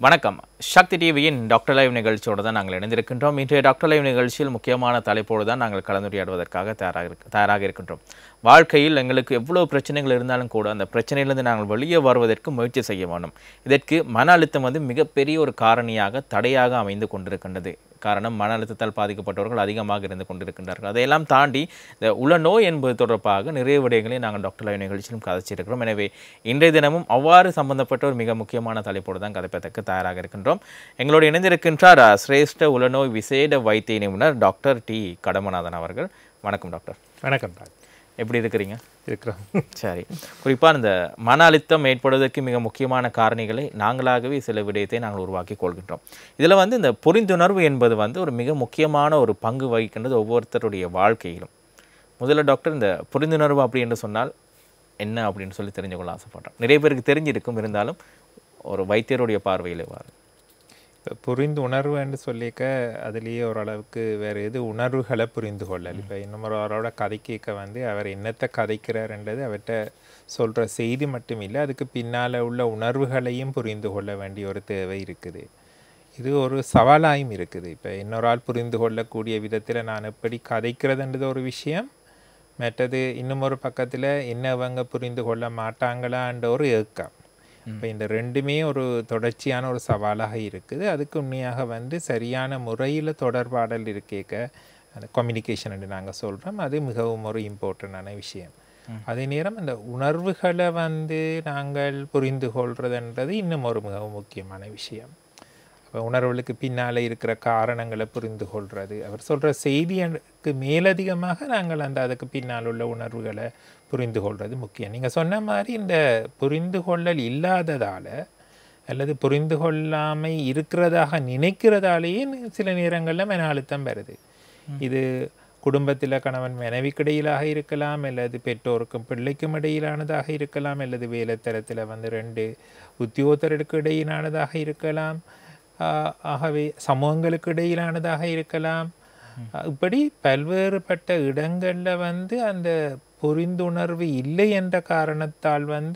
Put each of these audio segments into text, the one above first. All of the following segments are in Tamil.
வணக்கம் சக்தி டிவியின் டாக்டர் லைவ் நிகழ்ச்சியோடு தான் நாங்கள் இணைந்திருக்கின்றோம் இன்றைய டாக்டர் லைவ் நிகழ்ச்சியில் முக்கியமான தலைப்போடு தான் நாங்கள் கலந்துரையாடுவதற்காக தயாராக இருக்க தயாராக இருக்கின்றோம் வாழ்க்கையில் எங்களுக்கு எவ்வளவு பிரச்சனைகள் இருந்தாலும் கூட அந்த பிரச்சனையிலிருந்து நாங்கள் வெளியே வருவதற்கு முயற்சி செய்ய வேண்டும் இதற்கு மன அழுத்தம் வந்து மிகப்பெரிய ஒரு காரணியாக தடையாக அமைந்து கொண்டிருக்கின்றது காரணம் மன அழுத்தத்தால் பாதிக்கப்பட்டவர்கள் அதிகமாக இருந்து கொண்டிருக்கின்றார்கள் அதையெல்லாம் தாண்டி இந்த உளநோய் என்பது தொடர்பாக நிறைய விடயங்களை நாங்கள் டாக்டர் லைவ் நிகழ்ச்சியிலும் கதைச்சிருக்கிறோம் எனவே இன்றைய தினமும் அவ்வாறு சம்பந்தப்பட்ட ஒரு மிக முக்கியமான தலைப்போடு தான் கதைப்பதற்கு தயாராக இருக்கின்றோம் எங்களோடு இணைந்திருக்கின்றார் அஹ், சிரேஷ்ட உளநோய் விசேட வைத்திய நிபுணர் டாக்டர் டி கடமநாதன் அவர்கள் வணக்கம் டாக்டர் வணக்கம் டாக்டர் எப்படி இருக்கிறீங்க இருக்கிறோம் சரி குறிப்பாக இந்த மன அழுத்தம் ஏற்படுவதற்கு மிக முக்கியமான காரணிகளை நாங்களாகவே சில விடயத்தை நாங்கள் உருவாக்கி கொள்கின்றோம் இதில் வந்து இந்த புரிந்துணர்வு என்பது வந்து ஒரு மிக முக்கியமான ஒரு பங்கு வகிக்கின்றது ஒவ்வொருத்தருடைய வாழ்க்கையிலும் முதல்ல டாக்டர் இந்த புரிந்துணர்வு அப்படி என்று சொன்னால் என்ன அப்படின்னு சொல்லி தெரிஞ்சு கொள்ள ஆசைப்படுறேன் நிறைய பேருக்கு தெரிஞ்சிருக்கும் இருந்தாலும் ஒரு வைத்தியருடைய பார்வையில் வாரு இப்போ புரிந்து உணர்வு என்று சொல்லிக்க அதுலேயே ஓரளவுக்கு வேறு எது உணர்வுகளை புரிந்து கொள்ளல் இப்போ இன்னும் அவரோட கதை கேட்க வந்து அவர் என்னத்தை கதைக்கிறார்ன்றது அவர்கிட்ட சொல்கிற செய்தி மட்டும் இல்லை அதுக்கு பின்னால் உள்ள உணர்வுகளையும் புரிந்து கொள்ள வேண்டிய ஒரு தேவை இருக்குது இது ஒரு சவாலாயும் இருக்குது இப்போ இன்னொரு ஆள் புரிந்து கொள்ளக்கூடிய விதத்தில் நான் எப்படி கதைக்கிறதுன்றது ஒரு விஷயம் மற்றது இன்னும் ஒரு பக்கத்தில் என்ன அவங்க புரிந்து கொள்ள மாட்டாங்களான்ற ஒரு ஏக்கம் இப்போ இந்த ரெண்டுமே ஒரு தொடர்ச்சியான ஒரு சவாலாக இருக்குது அதுக்கு உண்மையாக வந்து சரியான முறையில் தொடர்பாடல் இருக்கேக்க அந்த கம்யூனிகேஷன் என்று நாங்கள் சொல்கிறோம் அது மிகவும் ஒரு இம்பார்ட்டண்டான விஷயம் அதே நேரம் அந்த உணர்வுகளை வந்து நாங்கள் புரிந்து கொள்றதுன்றது இன்னும் ஒரு மிகவும் முக்கியமான விஷயம் அப்போ உணர்வுகளுக்கு பின்னால் இருக்கிற காரணங்களை புரிந்து கொள்வது அவர் சொல்கிற செய்திக்கு மேலதிகமாக நாங்கள் அந்த அதுக்கு பின்னால் உள்ள உணர்வுகளை புரிந்து கொள்வது முக்கியம் நீங்கள் சொன்ன மாதிரி இந்த புரிந்து கொள்ளல் இல்லாததால் அல்லது புரிந்து கொள்ளாமை இருக்கிறதாக நினைக்கிறதாலேயே சில நேரங்களில் மன அழுத்தம் வருது இது குடும்பத்தில் கணவன் மனைவிக்கிடையிலாக இருக்கலாம் அல்லது பெற்றோருக்கும் பிள்ளைக்கும் இடையிலானதாக இருக்கலாம் அல்லது வேலைத்தரத்தில் வந்து ரெண்டு உத்தியோகத்தருக்கு இடையிலானதாக இருக்கலாம் ஆஹ் ஆகவே சமூகங்களுக்கு இடையிலானதாக இருக்கலாம் ஆஹ் இப்படி பல்வேறுபட்ட இடங்களில் வந்து அந்த புரிந்துணர்வு இல்லை என்ற காரணத்தால் வந்து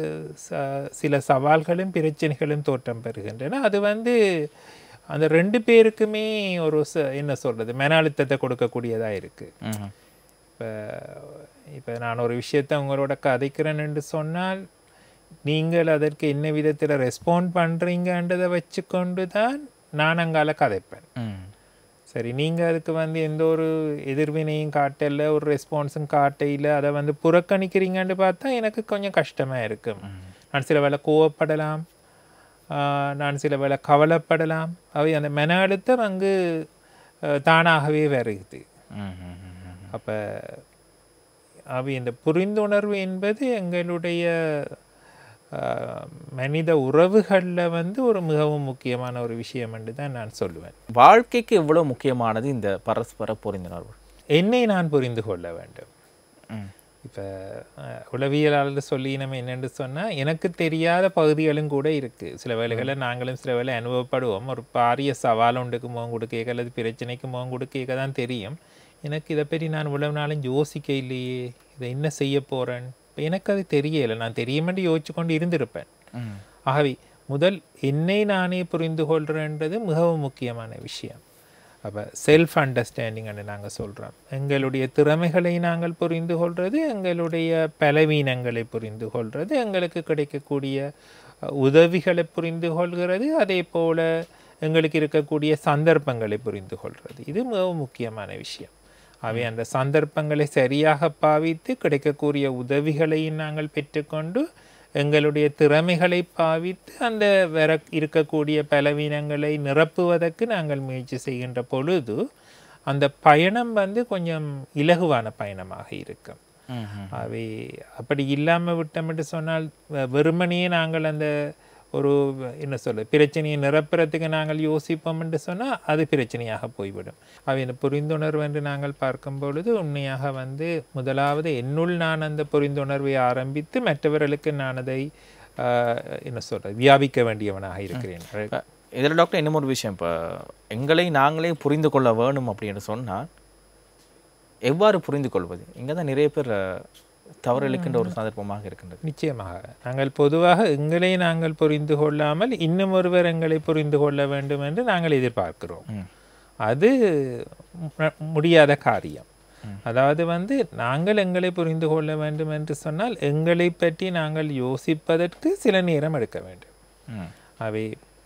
ச- சில சவால்களும் பிரச்சனைகளும் தோற்றம் பெறுகின்றன அது வந்து அந்த ரெண்டு பேருக்குமே ஒரு ச- என்ன சொல்றது மன அழுத்தத்தை கொடுக்கக்கூடியதாக இருக்குது ம்ஹும். இப்போ இப்போ நான் ஒரு விஷயத்தை உங்களோட கதைக்கிறேன் என்று சொன்னால் நீங்கள் அதற்கு என்ன விதத்தில் ரெஸ்பாண்ட் பண்ணுறீங்கன்றதை வச்சுக்கொண்டு தான் நான் அங்கால கதைப்பேன் ம். சரி நீங்கள் அதுக்கு வந்து எந்த ஒரு எதிர்வினையும் காட்டல ஒரு ரெஸ்பான்ஸும் காட்டையில் அதை வந்து புறக்கணிக்கிறீங்கன்னு பார்த்தா எனக்கு கொஞ்சம் கஷ்டமாக இருக்கும் நான் சில வேளை கோவப்படலாம் ஆஹ் நான் சில வேளை கவலைப்படலாம் அவை அந்த மன அழுத்தம் அங்கு ஆஹ் தானாகவே வருகுது ம், ம், ம், ம். அப்போ அவை இந்த புரிந்துணர்வு என்பது எங்களுடைய ஆஹ், மனித உறவுகளில் வந்து ஒரு மிகவும் முக்கியமான ஒரு விஷயம் என்று தான் நான் சொல்லுவேன் வாழ்க்கைக்கு எவ்வளவு முக்கியமானது இந்த பரஸ்பர புரிந்துணர்வு என்னை நான் புரிந்து கொள்ள வேண்டும் ம். இப்போ உளவியலாளர் சொல்லி நம்ம என்னென்று சொன்னால் எனக்கு தெரியாத பகுதிகளும் கூட இருக்குது சில வேளைகளில் நாங்களும் சில வேளை அனுபவப்படுவோம் ஒரு பாரிய சவால் ஒன்றுக்கு முகம் கொடுக்க அல்லது பிரச்சனைக்கு முகம் கொடுக்க தான் தெரியும் எனக்கு இதை பற்றி நான் இவ்வளவு நாளும் யோசிக்க இல்லையே இதை என்ன செய்ய போகிறேன் இப்போ எனக்கு அது தெரியலை நான் தெரியுமென்று யோசிச்சு கொண்டு இருந்திருப்பேன் ம். ஆகவே முதல் என்னை நானே புரிந்து கொள்கிறேன்றது மிகவும் முக்கியமான விஷயம் அப்போ செல்ஃப் அண்டர்ஸ்டாண்டிங்னு நாங்கள் சொல்கிறோம் எங்களுடைய திறமைகளை நாங்கள் புரிந்து கொள்வது எங்களுடைய பலவீனங்களை புரிந்து கொள்வது எங்களுக்கு கிடைக்கக்கூடிய அஹ், உதவிகளை புரிந்து கொள்கிறது அதே போல் எங்களுக்கு இருக்கக்கூடிய சந்தர்ப்பங்களை புரிந்து கொள்வது இது மிகவும் முக்கியமான விஷயம் அவை அந்த சந்தர்ப்பங்களை சரியாக பாவித்து கிடைக்கக்கூடிய உதவிகளையும் நாங்கள் பெற்றுக்கொண்டு எங்களுடைய திறமைகளை பாவித்து அந்த வர இருக்கக்கூடிய பலவீனங்களை நிரப்புவதற்கு நாங்கள் முயற்சி செய்கின்ற பொழுது அந்த பயணம் வந்து கொஞ்சம் இலகுவான பயணமாக இருக்கும் ம், ம். அவை அப்படி இல்லாமல் விட்டோம் என்று சொன்னால் வெ- வெறுமனையே நாங்கள் அந்த ஒரு என்ன சொல்ல பிரச்சனையை நிரப்புறதுக்கு நாங்கள் யோசிப்போம் என்று சொன்னால் அது பிரச்சனையாக போய்விடும் அவை இந்த புரிந்துணர்வு என்று நாங்கள் பார்க்கும் பொழுது உண்மையாக வந்து முதலாவது என்னுள் நான் அந்த புரிந்துணர்வை ஆரம்பித்து மற்றவர்களுக்கு நான் அதை ஆஹ், என்ன சொல்றது வியாபிக்க வேண்டியவனாக இருக்கிறேன் இப்ப இதில் டாக்டர் இன்னும் ஒரு விஷயம் இப்போ எங்களை நாங்களே புரிந்து கொள்ள வேணும் அப்படின்னு சொன்னால் எவ்வாறு புரிந்து கொள்வது இங்கே தான் நிறைய பேர் அஹ், தவறளிக்கின்ற ஒரு சந்தர்ப்பமாக இருக்கின்றது நிச்சயமாக நாங்கள் பொதுவாக எங்களை நாங்கள் புரிந்து கொள்ளாமல் இன்னும் ஒருவர் எங்களை புரிந்து கொள்ள வேண்டும் என்று நாங்கள் எதிர்பார்க்கிறோம் ம். அது மு- முடியாத காரியம் அதாவது வந்து நாங்கள் எங்களை புரிந்து கொள்ள வேண்டும் என்று சொன்னால் எங்களை பற்றி நாங்கள் யோசிப்பதற்கு சில நேரம் எடுக்க வேண்டும் ம். அவை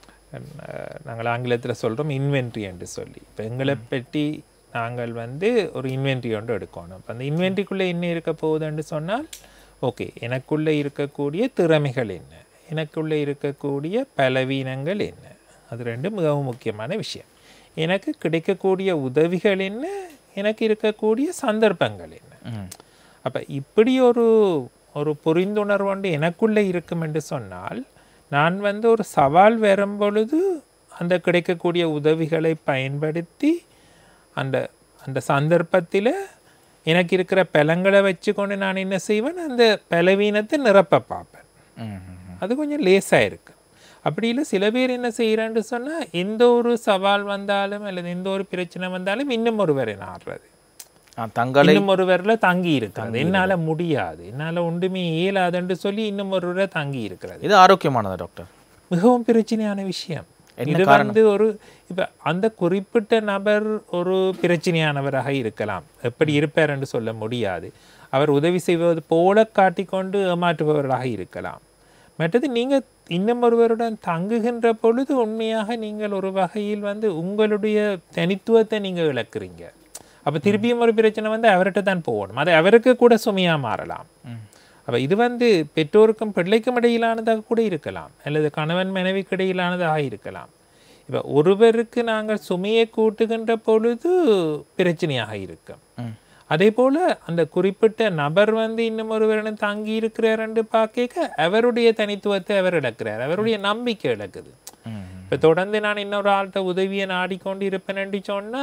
அஹ், நாங்கள் ஆங்கிலத்தில் சொல்கிறோம் இன்வென்ட்ரி என்று சொல்லி இப்போ எங்களை பற்றி நாங்கள் வந்து ஒரு இன்வென்ட்ரி ஒன்று எடுக்கணும் அப்ப அந்த இன்வென்ட்ரிக்குள்ளே என்ன இருக்க போகுதுன்னு சொன்னால் ஓகே எனக்குள்ளே இருக்கக்கூடிய திறமைகள் என்ன எனக்குள்ளே இருக்கக்கூடிய பலவீனங்கள் என்ன அது ரெண்டும் மிகவும் முக்கியமான விஷயம் எனக்கு கிடைக்கக்கூடிய உதவிகள் என்ன எனக்கு இருக்கக்கூடிய சந்தர்ப்பங்கள் என்ன ம். அப்போ இப்படி ஒரு ஒரு புரிந்துணர்வு ஒன்று எனக்குள்ளே இருக்கும் என்று சொன்னால் நான் வந்து ஒரு சவால் வரும் பொழுது அந்த கிடைக்கக்கூடிய உதவிகளை பயன்படுத்தி அந்த அந்த சந்தர்ப்பத்தில் எனக்கு இருக்கிற பலங்களை வச்சுக்கொண்டு நான் என்ன செய்வேன் அந்த பலவீனத்தை நிரப்ப பார்ப்பேன் ம். ம். அது கொஞ்சம் லேசாக இருக்கு அப்படி இல்லை சில பேர் என்ன செய்கிறான்னு சொன்னால் எந்த ஒரு சவால் வந்தாலும் அல்லது எந்த ஒரு பிரச்சனை வந்தாலும் இன்னும் ஒருவரை நாடுறது ஆ, தங்களை இன்னும் ஒருவர்ல தங்கி இருக்கிறது என்னால முடியாது என்னால ஒன்றுமே இயலாதுன்னு சொல்லி இன்னும் ஒருவரை தங்கி இருக்கிறது இது ஆரோக்கியமானதா டாக்டர் மிகவும் பிரச்சனையான விஷயம் இது வந்து ஒரு இப்ப அந்த குறிப்பிட்ட நபர் ஒரு பிரச்சனையானவராக இருக்கலாம் எப்படி இருப்பார் என்று சொல்ல முடியாது அவர் உதவி செய்வது போல காட்டிக்கொண்டு ஏமாற்றுபவராக இருக்கலாம் மற்றது நீங்க இன்னும் ஒருவருடன் தங்குகின்ற பொழுது உண்மையாக நீங்கள் ஒரு வகையில் வந்து உங்களுடைய தனித்துவத்தை நீங்க இழக்கிறீங்க அப்ப திருப்பியும் ஒரு பிரச்சனை வந்து அவர்கிட்ட தான் போகணும் அது அவருக்கு கூட சுமையா மாறலாம் ம். அப்ப இது வந்து பெற்றோருக்கும் பிள்ளைக்கும் இடையிலானதாக கூட இருக்கலாம் அல்லது கணவன் மனைவிக்கு இடையிலானதாக இருக்கலாம் இப்ப ஒருவருக்கு நாங்கள் சுமையை கூட்டுகின்ற பொழுது பிரச்சனையாக இருக்கும் ம். அதே போல அந்த குறிப்பிட்ட நபர் வந்து இன்னும் ஒருவரிடம் தங்கி இருக்கிறாருன்னு பார்க்க அவருடைய தனித்துவத்தை அவர் இழக்கிறார் அவருடைய நம்பிக்கை இழக்குது ம். இப்ப தொடர்ந்து நான் இன்னொரு ஆள்கிட்ட உதவியை நாடிக்கொண்டு இருப்பேன்னு சொன்னா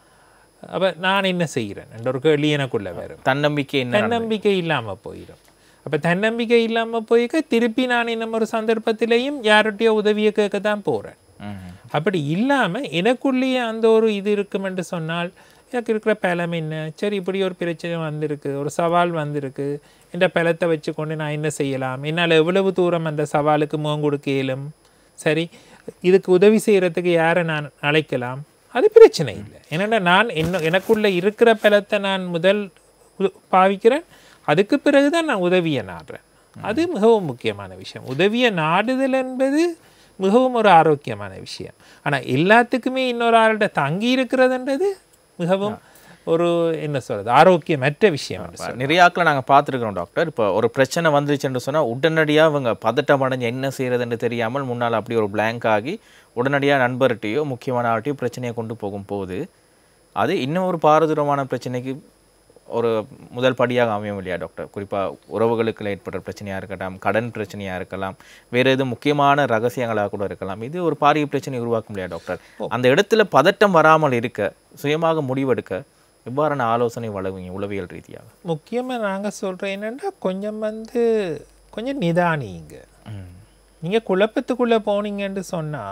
அப்ப நான் என்ன செய்கிறேன் என்ற ஒரு கேள்வி எனக்குள்ள வரும் தன்னம்பிக்கை என்ன தன்னம்பிக்கை இல்லாம போயிடும் அப்ப தன்னம்பிக்கை இல்லாம போய்க்க திருப்பி நான் இன்னும் ஒரு சந்தர்ப்பத்திலையும் யார்கிட்டயோ உதவியை கேட்க தான் போறேன் ம். அப்படி இல்லாம எனக்குள்ளேயே அந்த ஒரு இது இருக்கும் என்று சொன்னால் எனக்கு இருக்கிற பலம் என்ன சரி இப்படி ஒரு பிரச்சனை வந்திருக்கு ஒரு சவால் வந்திருக்கு இந்த பலத்தை வச்சுக்கொண்டு நான் என்ன செய்யலாம் என்னால் எவ்வளவு தூரம் அந்த சவாலுக்கு முகம் கொடுக்க இயலும் சரி இதுக்கு உதவி செய்யறதுக்கு யாரை நான் அழைக்கலாம் அது பிரச்சனை இல்லை ஏன்னா நான் என்ன எனக்குள்ள இருக்கிற பலத்தை நான் முதல் உ- பாவிக்கிறேன் அதுக்கு பிறகுதான் நான் உதவியை நாடுறேன் அது மிகவும் முக்கியமான விஷயம் உதவியை நாடுதல் என்பது மிகவும் ஒரு ஆரோக்கியமான விஷயம் ஆனா எல்லாத்துக்குமே இன்னொரு ஆள்கிட்ட தங்கி இருக்கிறதுன்றது மிகவும் ஒரு என்ன சொல்றது ஆரோக்கியமற்ற விஷயம் என்று சொல்லலாம். நிறைய ஆட்களை நாங்கள் பார்த்துருக்குறோம் டாக்டர் இப்போ ஒரு பிரச்சனை வந்துச்சுன்னு சொன்னால் உடனடியாக அவங்க பதட்டம் அடைஞ்சு என்ன செய்யறதுன்னு தெரியாமல் முன்னால் அப்படி ஒரு blank ஆகி உடனடியாக நண்பர்கிட்டயோ முக்கியமான ஆள்கிட்டயோ பிரச்சனையை கொண்டு போகும் போது அது இன்னும் ஒரு பாரதூரமான பிரச்சனைக்கு ஒரு முதல் படியாக அமையும் இல்லையா டாக்டர் குறிப்பாக உறவுகளுக்கு ஏற்படுற பிரச்சனையாக இருக்கட்டும் கடன் பிரச்சனையாக இருக்கலாம் வேறு எதுவும் முக்கியமான ரகசியங்களாக கூட இருக்கலாம் இது ஒரு பாரிய பிரச்சனை உருவாக்கும் இல்லையா டாக்டர் அந்த இடத்துல பதட்டம் வராமல் இருக்க சுயமாக முடிவெடுக்க இவ்வாறான ஆலோசனை வழங்குவீங்க உளவியல் ரீதியாக முக்கியமா நாங்க சொல்றோம் என்னன்னா கொஞ்சம் வந்து கொஞ்சம் நிதானிங்க ம் நீங்க குழப்பத்துக்குள்ள போனீங்கன்னு சொன்னா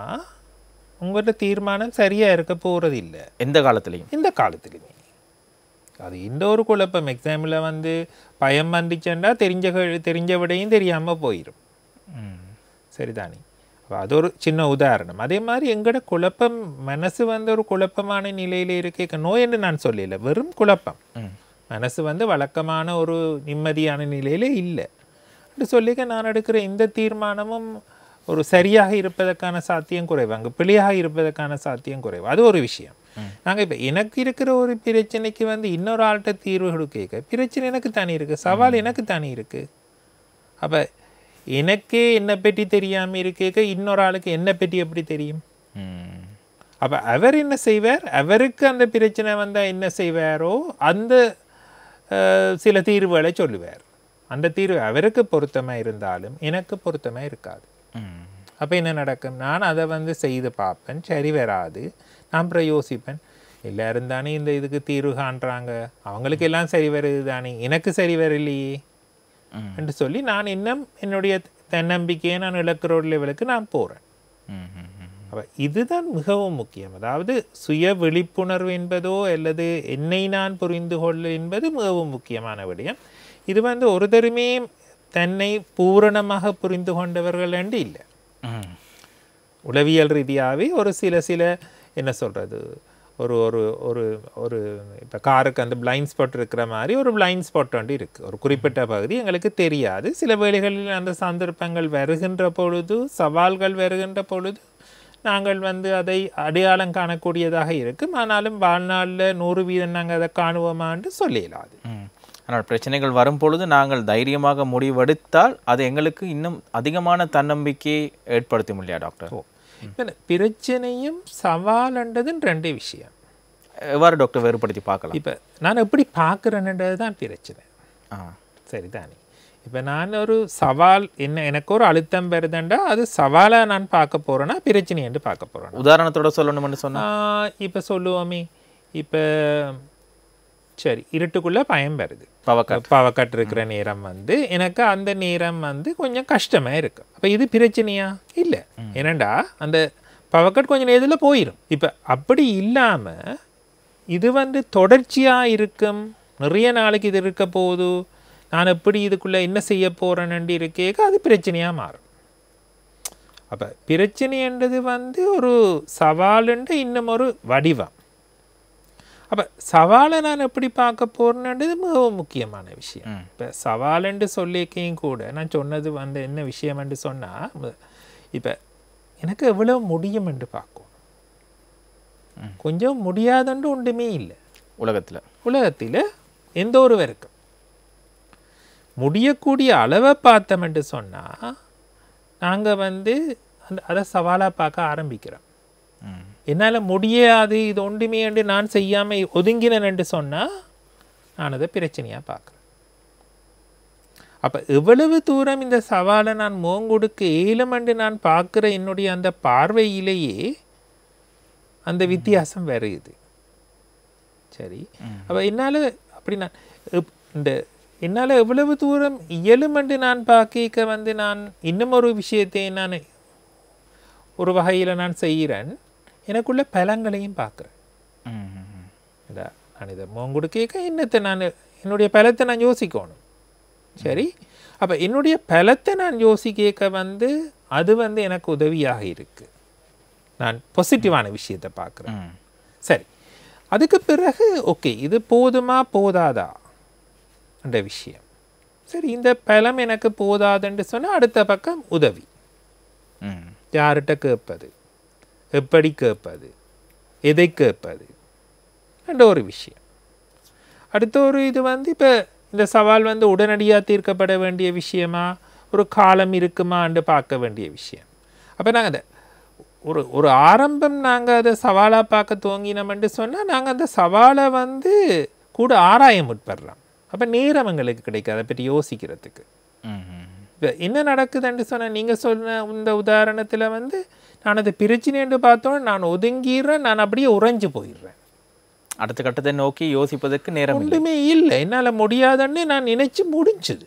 உங்களோட தீர்மானம் சரியா இருக்க போறது இல்ல எந்த காலத்துலையும் இந்த காலத்துலையுமே அது இந்த ஒரு குழப்பம் எக்ஸாமில் வந்து பயம் வந்துச்சுன்னா தெரிஞ்ச கே- தெரிஞ்ச விடையும் தெரியாம போயிடும் ம் சரிதானே அப்ப அது ஒரு சின்ன உதாரணம் அதே மாதிரி எங்களோட குழப்பம் மனசு வந்து ஒரு குழப்பமான நிலையில இருக்க நோய் என்று நான் சொல்லல வெறும் குழப்பம் ம் மனசு வந்து வழக்கமான ஒரு நிம்மதியான நிலையில இல்லை என்று சொல்லிக்க நான் எடுக்கிற இந்த தீர்மானமும் ஒரு சரியாக இருப்பதற்கான சாத்தியம் குறைவு அங்கே பிழையாக இருப்பதற்கான சாத்தியம் குறைவு அது ஒரு விஷயம் நாங்க இப்ப எனக்கு இருக்கிற ஒரு பிரச்சனைக்கு வந்து இன்னொரு ஆள்கிட்ட தீர்வு கொடுக்க பிரச்சனை எனக்கு தானே இருக்கு சவால் எனக்கு தானே இருக்கு அப்ப எனக்கே என்னை பற்றி தெரியாம இருக்க இன்னொரு ஆளுக்கு என்னை பற்றி எப்படி தெரியும் ம் அப்ப அவர் என்ன செய்வார் அவருக்கு அந்த பிரச்சனை வந்தா என்ன செய்வாரோ அந்த அஹ், சில தீர்வுகளை சொல்லுவார் அந்த தீர்வு அவருக்கு பொருத்தமா இருந்தாலும் எனக்கு பொருத்தமா இருக்காது ம் அப்ப என்ன நடக்கும் நான் அதை வந்து செய்து பார்ப்பேன் சரி வராது நான் அப்புறம் யோசிப்பேன் எல்லாரும் தானே இந்த இதுக்கு தீர்வு காண்றாங்க அவங்களுக்கு எல்லாம் சரி வருது தானே எனக்கு சரி வரலையே ம். என்று சொல்லி நான் இன்னும் என்னுடைய தன்னம்பிக்கையை நான் இழக்கிற ஒரு லெவலுக்கு நான் போறேன் ம் ம் ம் அப்ப இதுதான் மிகவும் முக்கியம் அதாவது சுய விழிப்புணர்வு என்பதோ அல்லது என்னை நான் புரிந்து கொள்ள என்பது மிகவும் முக்கியமான விடயம் இது வந்து ஒருத்தருமே தன்னை பூரணமாக புரிந்து கொண்டவர்கள் என்று இல்லை ம் உளவியல் ரீதியாகவே ஒரு சில சில என்ன சொல்கிறது ஒரு ஒரு ஒரு ஒரு இப்போ காருக்கு அந்த பிளைண்ட் ஸ்பாட் இருக்கிற மாதிரி ஒரு பிளைண்ட் ஸ்பாட் வந்து இருக்குது ஒரு குறிப்பிட்ட பகுதி எங்களுக்கு தெரியாது சில வேளைகளில் அந்த சந்தர்ப்பங்கள் வருகின்ற பொழுது சவால்கள் வருகின்ற பொழுது நாங்கள் வந்து அதை அடையாளம் காணக்கூடியதாக இருக்கும் ஆனாலும் வாழ்நாளில் நூறு வீதம் நாங்கள் அதை காணுவோமான்னு சொல்லிடலாது ம். ஆனால் பிரச்சனைகள் வரும் பொழுது நாங்கள் தைரியமாக முடிவெடுத்தால் அது எங்களுக்கு இன்னும் அதிகமான தன்னம்பிக்கையை ஏற்படுத்த முடியா டாக்டர் ஓ இப்ப பிரச்சனையும் சவால்ன்றதுன்னு ரெண்டு விஷயம் எவ்வாறு டாக்டர் வேறுபடுத்தி பார்க்கலாம் இப்போ நான் எப்படி பார்க்குறேன்ன்றது தான் பிரச்சனை ஆ சரிதானே இப்போ நான் ஒரு சவால் என்ன எனக்கு ஒரு அழுத்தம் வருதுண்டா அது சவாலாக நான் பார்க்க போகிறேன்னா பிரச்சனை என்று பார்க்க போகிறேன் உதாரணத்தோட சொல்லணும்னு சொன்னா இப்போ சொல்லுவோமே இப்போ சரி இருட்டுக்குள்ளே பயம் வருது பவக்க பாவக்காட்டு இருக்கிற நேரம் வந்து எனக்கு அந்த நேரம் வந்து கொஞ்சம் கஷ்டமா இருக்கு அப்போ இது பிரச்சனையா இல்லை ஏனண்டா அந்த பவக்கட் கொஞ்சம் நேரத்தில் போயிடும் இப்போ அப்படி இல்லாமல் இது வந்து தொடர்ச்சியாக இருக்கும் நிறைய நாளைக்கு இது இருக்க போகுது நான் எப்படி இதுக்குள்ளே என்ன செய்ய போகிறேன்னு இருக்கேக்க அது பிரச்சனையாக மாறும் அப்போ பிரச்சனைன்றது வந்து ஒரு சவாலுன்ற இன்னும் ஒரு வடிவம் அப்போ சவாலை நான் எப்படி பார்க்க போகிறேன்ன்றது மிகவும் முக்கியமான விஷயம் ம். இப்போ சவாலுன்னு சொல்லிக்கையும் கூட நான் சொன்னது வந்து என்ன விஷயம்னு சொன்னால் இப்போ எனக்கு எவ்வளோ முடியும் என்று பார்க்கும் கொஞ்சம் முடியாதுன்று ஒன்றுமே இல்லை உலகத்துல உலகத்தில் எந்த ஒரு வரைக்கும் முடியக்கூடிய அளவை பார்த்தோம்னு சொன்னால் நாங்கள் வந்து அந்த அதை சவாலாக பார்க்க ஆரம்பிக்கிறோம் ம். என்னால் முடியாது இது ஒன்றுமே என்று நான் செய்யாமல் ஒதுங்கினேன் என்று சொன்னால் நான் அதை பிரச்சனையாக பார்க்குறேன் அப்போ எவ்வளவு தூரம் இந்த சவாலை நான் மோங்கொடுக்க இயலும் என்று நான் பார்க்குற என்னுடைய அந்த பார்வையிலேயே அந்த வித்தியாசம் வருது சரி அப்போ என்னால் அப்படி நான் எப்- இந்த என்னால் எவ்வளவு தூரம் இயலும் என்று நான் பார்க்க வந்து நான் இன்னும் ஒரு விஷயத்தை நான் ஒரு வகையில் நான் செய்கிறேன் எனக்குள்ள பலங்களையும் பார்க்குறேன் ம், ம், ம். இந்த நான் இதை மோங்கொடுக்க என்னத்தை நான் என்னுடைய பலத்தை நான் யோசிக்கணும் சரி அப்போ என்னுடைய பலத்தை நான் யோசிக்க வந்து அது வந்து எனக்கு உதவியாக இருக்கு நான் பாசிட்டிவான விஷயத்தை பார்க்குறேன் ம். சரி அதுக்கு பிறகு ஓகே இது போதுமா போதாதா என்ற விஷயம் சரி இந்த பலம் எனக்கு போதாதுன்னு சொன்னால் அடுத்த பக்கம் உதவி ம். யார்கிட்ட கேட்பது எப்படி கேட்பது எதை கேட்பது என்ற ஒரு விஷயம் அடுத்த ஒரு இது வந்து இப்போ இந்த சவால் வந்து உடனடியாக தீர்க்கப்பட வேண்டிய விஷயமா ஒரு காலம் இருக்குமான்னு பார்க்க வேண்டிய விஷயம் அப்போ நாங்கள் அதை ஒரு ஒரு ஆரம்பம் நாங்கள் அதை சவாலாக பார்க்க துவங்கினோம்னு சொன்னால் நாங்கள் அந்த சவாலை வந்து கூட ஆராய முற்படுறோம் அப்போ நேரம் எங்களுக்கு கிடைக்காது அதை பற்றி யோசிக்கிறதுக்கு ம், ம். இப்ப என்ன நடக்குதுன்னு சொன்ன நீங்கள் சொன்ன இந்த உதாரணத்தில் வந்து நான் அதை பிரச்சனைன்னு பார்த்தோம் நான் ஒதுங்கிடுறேன் நான் அப்படியே உறைஞ்சு போயிடுறேன் அடுத்த கட்டத்தை நோக்கி யோசிப்பதற்கு நேரம் இல்லை ஒன்றுமே இல்லை என்னால் முடியாதுன்னு நான் நினைச்சு முடிஞ்சுது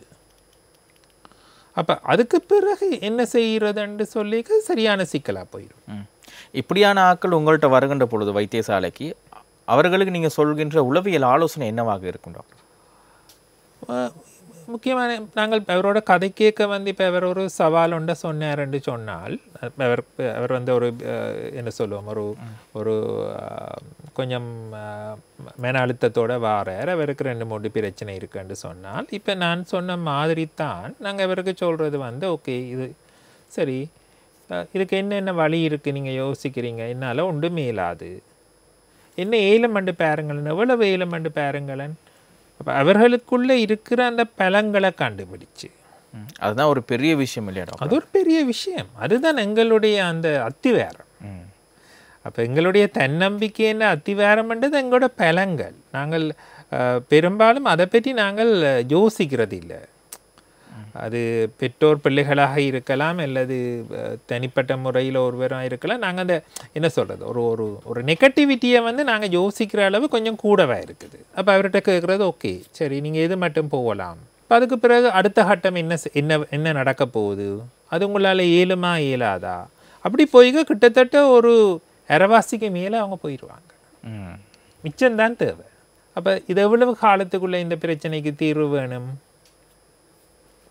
அப்போ அதுக்கு பிறகு என்ன செய்கிறதுன்னு சொல்லிக்க சரியான சிக்கலாக போயிடும் ம். இப்படியான ஆட்கள் உங்கள்கிட்ட வருகின்ற பொழுது வைத்தியசாலைக்கு அவர்களுக்கு நீங்க சொல்கின்ற உளவியல் ஆலோசனை என்னவாக இருக்கும் டாக்டர் அஹ் முக்கியமான நாங்கள் அவரோட கதை கேட்க வந்து இப்போ அவர் ஒரு சவால் ஒன்றை சொன்னார்ன்னு சொன்னால் அவர் அவர் வந்து ஒரு அஹ், என்ன சொல்லுவோம் ஒரு ஒரு அஹ், கொஞ்சம் அஹ், மன அழுத்தத்தோட வாரார் அவருக்கு ரெண்டு மூணு பிரச்சனை இருக்குன்னு சொன்னால் இப்போ நான் சொன்ன மாதிரி தான் நாங்கள் அவருக்கு சொல்கிறது வந்து ஓகே இது சரி அஹ், இதுக்கு என்னென்ன வழி இருக்குது நீங்கள் யோசிக்கிறீங்க என்னால் ஒன்றுமே இல்லாது என்ன ஏலமண்டு பாருங்களேன் எவ்வளவு ஏலமண்டு பாருங்களேன் அப்போ அவர்களுக்குள்ளே இருக்கிற அந்த பலங்களை கண்டுபிடிச்சு ம். அதுதான் ஒரு பெரிய விஷயம் இல்லையா டாக்டர் அது ஒரு பெரிய விஷயம் அதுதான் எங்களுடைய அந்த அத்திவேரம் ம். அப்போ எங்களுடைய தன்னம்பிக்கைன்ற அத்திவேரம்ன்றது எங்களோட பலங்கள் நாங்கள் அஹ், பெரும்பாலும் அதை பற்றி நாங்கள் யோசிக்கிறது இல்லை அது பெற்றோர் பிள்ளைகளாக இருக்கலாம் அல்லது அஹ், தனிப்பட்ட முறையில் ஒருவராக இருக்கலாம் நாங்கள் அந்த என்ன சொல்கிறது ஒரு ஒரு ஒரு நெகட்டிவிட்டியை வந்து நாங்கள் யோசிக்கிற அளவு கொஞ்சம் கூடவா இருக்குது அப்போ அவர்கிட்ட கேட்குறது ஓகே சரி நீங்கள் எது மட்டும் போகலாம் இப்போ அதுக்கு பிறகு அடுத்த கட்டம் என்ன செ- என்ன என்ன நடக்க போகுது அது உங்களால் இயலுமா இயலாதா அப்படி போய்க கிட்டத்தட்ட ஒரு அரைவாசிக்கு மேலே அவங்க போயிடுவாங்க ம். மிச்சம்தான் தேவை அப்போ இது எவ்வளவு காலத்துக்குள்ளே இந்த பிரச்சனைக்கு தீர்வு வேணும்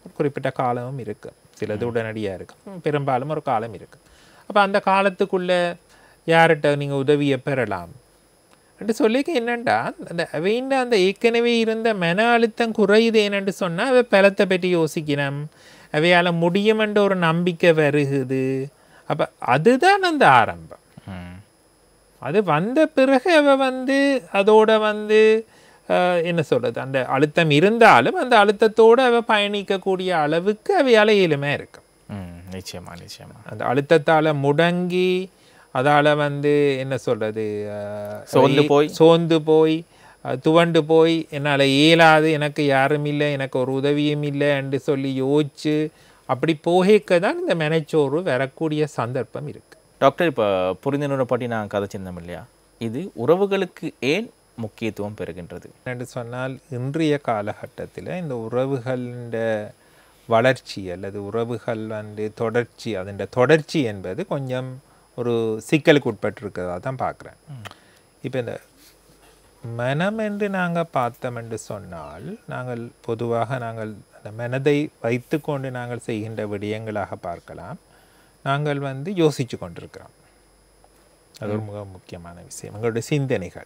ஒரு குறிப்பிட்ட காலமும் இருக்கும் சிலது உடனடியாக இருக்கும் பெரும்பாலும் ஒரு காலம் இருக்கும் அப்போ அந்த காலத்துக்குள்ளே யார்கிட்ட நீங்கள் உதவியை பெறலாம் என்று சொல்லிக்க என்னண்டா அந்த அவைண்ட அந்த ஏற்கனவே இருந்த மன அழுத்தம் குறையுது என்னன்னு சொன்னால் அவை பலத்தை பற்றி யோசிக்கணும் அவையால் முடியுமென்ற ஒரு நம்பிக்கை வருகுது அப்போ அதுதான் அந்த ஆரம்பம் ம் அது வந்த பிறகு அவ வந்து அதோட வந்து அஹ், என்ன சொல்றது அந்த அழுத்தம் இருந்தாலும் அந்த அழுத்தத்தோடு அவ பயணிக்கக்கூடிய அளவுக்கு அவையால் எளிமை இருக்கும் ம் நிச்சயமா நிச்சயமா அந்த அழுத்தத்தால முடங்கி அதால வந்து என்ன சொல்றது அஹ், சோர்ந்து போய். சோர்ந்து போய் அஹ், துவண்டு போய் என்னால் இயலாது எனக்கு யாரும் இல்லை எனக்கு ஒரு உதவியும் இல்லை என்று சொல்லி யோசிச்சு அப்படி போகேக்க தான் இந்த மெனச்சோர்வு வரக்கூடிய சந்தர்ப்பம் இருக்கு டாக்டர் இப்போ புரிந்துணர்வை பற்றி நான் கதைச்சிருந்தோம் இல்லையா இது உறவுகளுக்கு ஏன் முக்கியத்துவம் பெறுகின்றது என்று சொன்னால் இன்றைய காலகட்டத்தில் இந்த உறவுகளின் வளர்ச்சி அல்லது உறவுகள் வந்து தொடர்ச்சி அதன் தொடர்ச்சி என்பது கொஞ்சம் ஒரு சிக்கலுக்கு உட்பட்டிருக்கிறதா தான் பார்க்குறேன் இப்போ இந்த மனம் என்று நாங்கள் பார்த்தோம் என்று சொன்னால் நாங்கள் பொதுவாக நாங்கள் அந்த மனதை வைத்துக்கொண்டு நாங்கள் செய்கின்ற விடயங்களாக பார்க்கலாம் நாங்கள் வந்து யோசித்து கொண்டிருக்கிறோம் அது ஒரு மிக முக்கியமான விஷயம் எங்களுடைய சிந்தனைகள்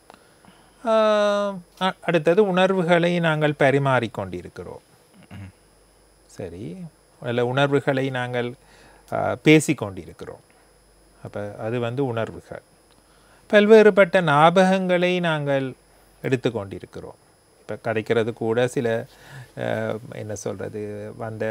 ஆஹ் அ- அடுத்தது உணர்வுகளை நாங்கள் பரிமாறிக்கொண்டிருக்கிறோம் சரி அதில் உணர்வுகளை நாங்கள் ஆஹ், பேசிக்கொண்டிருக்கிறோம் அப்போ அது வந்து உணர்வுகள் பல்வேறுபட்ட ஞாபகங்களை நாங்கள் எடுத்துக்கொண்டிருக்கிறோம் இப்போ கதைக்கிறது கூட சில ஆஹ், என்ன சொல்கிறது வந்த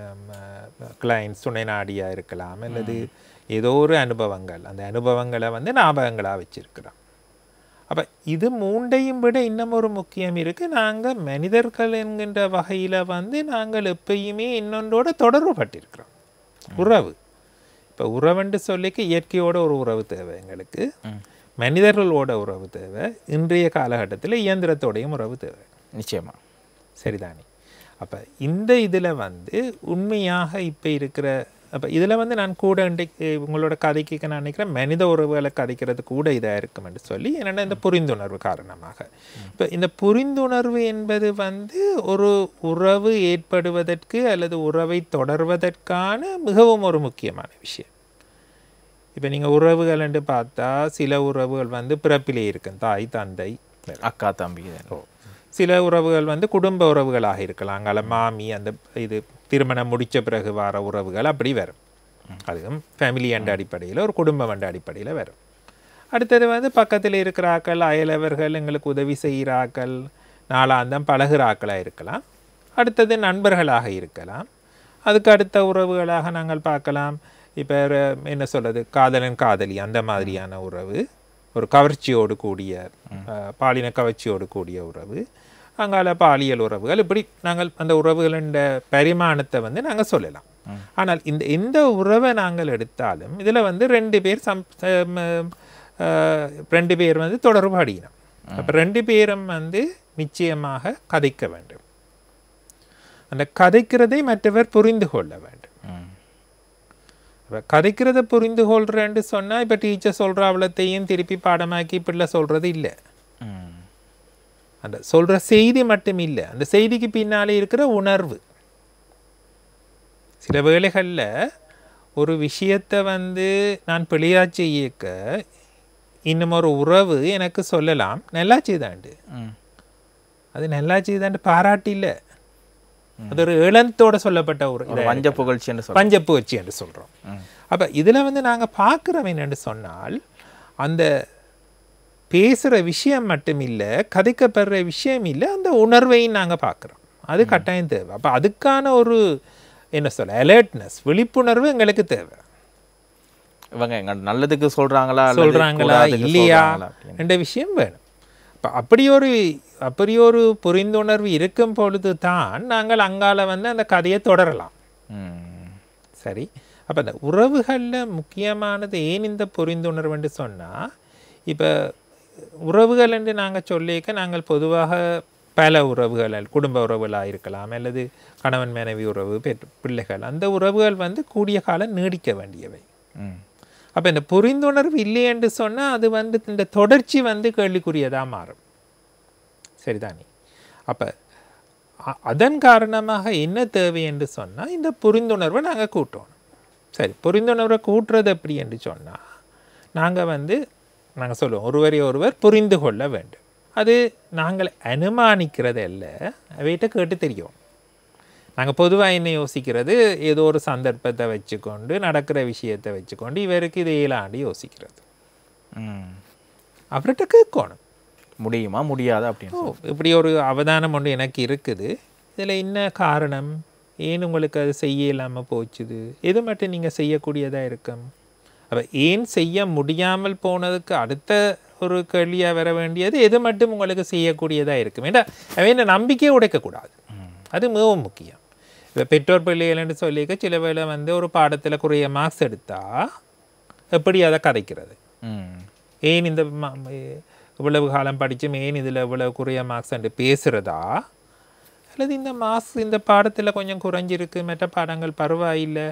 கிளைண்ட்ஸ் துணை நாடியாக இருக்கலாம் அல்லது ஏதோ ஒரு அனுபவங்கள் அந்த அனுபவங்களை வந்து ஞாபகங்களாக வச்சிருக்கிறோம் அப்போ இது மூண்டையும் விட இன்னும் ஒரு முக்கியம் இருக்கு நாங்கள் மனிதர்கள் என்கின்ற வகையில் வந்து நாங்கள் எப்பயுமே இன்னொன்றோட தொடர்பு பட்டிருக்கிறோம் உறவு இப்போ உறவுன்னு சொல்லிக்க இயற்கையோட ஒரு உறவு தேவை எங்களுக்கு மனிதர்களோட உறவு தேவை இன்றைய காலகட்டத்தில் இயந்திரத்தோடையும் உறவு தேவை நிச்சயமா சரிதானே அப்போ இந்த இதில் வந்து உண்மையாக இப்போ இருக்கிற அப்போ இதில் வந்து நான் கூட இன்றைக்கு உங்களோட கதைக்கு நான் நினைக்கிறேன் மனித உறவுகளை கதைக்கிறது கூட இதாக இருக்கும் என்று சொல்லி என்னென்னா இந்த புரிந்துணர்வு காரணமாக இப்போ இந்த புரிந்துணர்வு என்பது வந்து ஒரு உறவு ஏற்படுவதற்கு அல்லது உறவை தொடர்வதற்கான மிகவும் ஒரு முக்கியமான விஷயம் இப்போ நீங்கள் உறவுகள் என்று பார்த்தா சில உறவுகள் வந்து பிறப்பிலே இருக்கும் தாய் தந்தை அக்கா தம்பி இது. சில உறவுகள் வந்து குடும்ப உறவுகளாக இருக்கலாம் அங்கால மாமி அந்த இது திருமணம் முடிச்ச பிறகு வர உறவுகள் அப்படி வரும் அதுவும் ஃபேமிலி என்ற அடிப்படையில் ஒரு குடும்பம் என்ற அடிப்படையில் வரும் அடுத்தது வந்து பக்கத்தில் இருக்கிற ஆக்கள் அயலவர்கள் எங்களுக்கு உதவி செய்கிற ஆக்கள் நாளாந்தம் பழகுற ஆக்களாக இருக்கலாம் அடுத்தது நண்பர்களாக இருக்கலாம் அதுக்கு அடுத்த உறவுகளாக நாங்கள் பார்க்கலாம் இப்போ என்ன சொல்றது காதலன் காதலி அந்த மாதிரியான உறவு ஒரு கவர்ச்சியோடு கூடிய அஹ், பாலின கவர்ச்சியோடு கூடிய உறவு அங்கால பாலியல் உறவுகள் இப்படி நாங்கள் அந்த உறவுகளின் பரிமாணத்தை வந்து நாங்கள் சொல்லலாம் ஆனால் இந்த எந்த உறவை நாங்கள் எடுத்தாலும் இதில் வந்து ரெண்டு பேர் சம் சம், அஹ், ரெண்டு பேர் வந்து தொடர்பு அடையணும் அப்போ ரெண்டு பேரும் வந்து நிச்சயமாக கதைக்க வேண்டும் அந்த கதைக்கிறதை மற்றவர் புரிந்து கொள்ள வேண்டும் ம். அப்ப கதைக்கிறத புரிந்து கொள்றேன்னு சொன்னா இப்ப டீச்சர் சொல்ற அவ்வளத்தையும் திருப்பி பாடமாக்கி பிள்ளை சொல்றது இல்லை ம். அந்த சொல்ற செய்தி மட்டும் இல்லை அந்த செய்திக்கு பின்னாலே இருக்கிற உணர்வு சில வேளைகள்ல ஒரு விஷயத்தை வந்து நான் பிழையா செய்யக்க இன்னும் ஒரு உறவு எனக்கு சொல்லலாம் நல்லா செய்தாண்டு ம். அது நல்லா செய்தாண்டு பாராட்டு இல்லை அது ஒரு இளந்தோட சொல்லப்பட்ட ஒரு ஒரு வஞ்ச புகழ்ச்சின்னு சொல்ல பஞ்சப்பு வச்சு என்று சொல்றோம் ம். அப்ப இதுல வந்து நாங்க பார்க்குறோம் என்னன்னு சொன்னால் அந்த பேசுற விஷயம் மட்டும் இல்ல கதைக்கப்படுற விஷயம் இல்ல அந்த உணர்வையும் நாங்க பார்க்குறோம் அது கட்டாயம் தேவை அப்ப அதுக்கான ஒரு என்ன சொல்ல அலர்ட்னஸ் விழிப்புணர்வு எங்களுக்கு தேவை இவங்க எங்க நல்லதுக்கு சொல்றாங்களா அல்லது சொல்றாங்களா கூடாதுக்கு இல்லையா சொல்றாங்களா அப்படின்னு. என்ற விஷயம் வேணும் அப்ப அப்படி ஒரு அப்படி ஒரு புரிந்துணர்வு இருக்கும் பொழுது தான் நாங்கள் அங்கால வந்து அந்த கதையை தொடரலாம் ம். சரி அப்போ அந்த உறவுகளில் முக்கியமானது ஏன் இந்த புரிந்துணர்வுன்னு சொன்னால் இப்போ உறவுகள் என்று நாங்கள் சொல்லிக்க நாங்கள் பொதுவாக பல உறவுகள் குடும்ப உறவுகளாக இருக்கலாம் அல்லது கணவன் மனைவி உறவு பெற்று பிள்ளைகள் அந்த உறவுகள் வந்து கூடிய காலம் நீடிக்க வேண்டியவை ம். அப்போ இந்த புரிந்துணர்வு இல்லை என்று சொன்னால் அது வந்து இந்த தொடர்ச்சி வந்து கேள்விக்குரியதாக மாறும் சரிதானே அப்போ அ- அதன் காரணமாக என்ன தேவை என்று சொன்னால் இந்த புரிந்துணர்வை நாங்கள் கூட்டணும் சரி புரிந்துணர்வை கூட்டுறது எப்படி என்று சொன்னால் நாங்கள் வந்து நாங்கள் சொல்லுவோம் ஒருவரை ஒருவர் புரிந்து கொள்ள வேண்டும் அது நாங்கள் அனுமானிக்கிறது அல்ல அவைகிட்ட கேட்டு தெரியும் நாங்கள் பொதுவாக என்ன யோசிக்கிறது ஏதோ ஒரு சந்தர்ப்பத்தை வச்சுக்கொண்டு நடக்கிற விஷயத்தை வச்சுக்கொண்டு இவருக்கு இது இயலாண்டு யோசிக்கிறது ம். அவர்கிட்ட கேட்கணும் முடியுமா முடியாதா அப்படின்னு ஓ இப்படி ஒரு அவதானம் ஒன்று எனக்கு இருக்குது இதில் என்ன காரணம் ஏன் உங்களுக்கு அது செய்ய இல்லாமல் போச்சுது எது மட்டும் நீங்கள் செய்யக்கூடியதாக இருக்கும் அப்போ ஏன் செய்ய முடியாமல் போனதுக்கு அடுத்த ஒரு கேள்வியாக வர வேண்டியது எது மட்டும் உங்களுக்கு செய்யக்கூடியதாக இருக்கும் ஏன்னா அவன் நம்பிக்கையை உடைக்கக்கூடாது அது மிகவும் முக்கியம் இப்போ பெற்றோர் பிள்ளைகள்னு சொல்லிக்க சில வேளை வந்து ஒரு பாடத்தில் குறைய மார்க்ஸ் எடுத்தால் எப்படி அதை கதைக்கிறது ம் ஏன் இந்த ம- ம- இவ்வளவு காலம் படிச்சும் ஏன் இதில் இவ்வளவு குறைய மார்க்ஸ் என்று பேசுகிறதா அல்லது இந்த மார்க்ஸ் இந்த பாடத்தில் கொஞ்சம் குறைஞ்சிருக்கு மற்ற பாடங்கள் பரவாயில்லை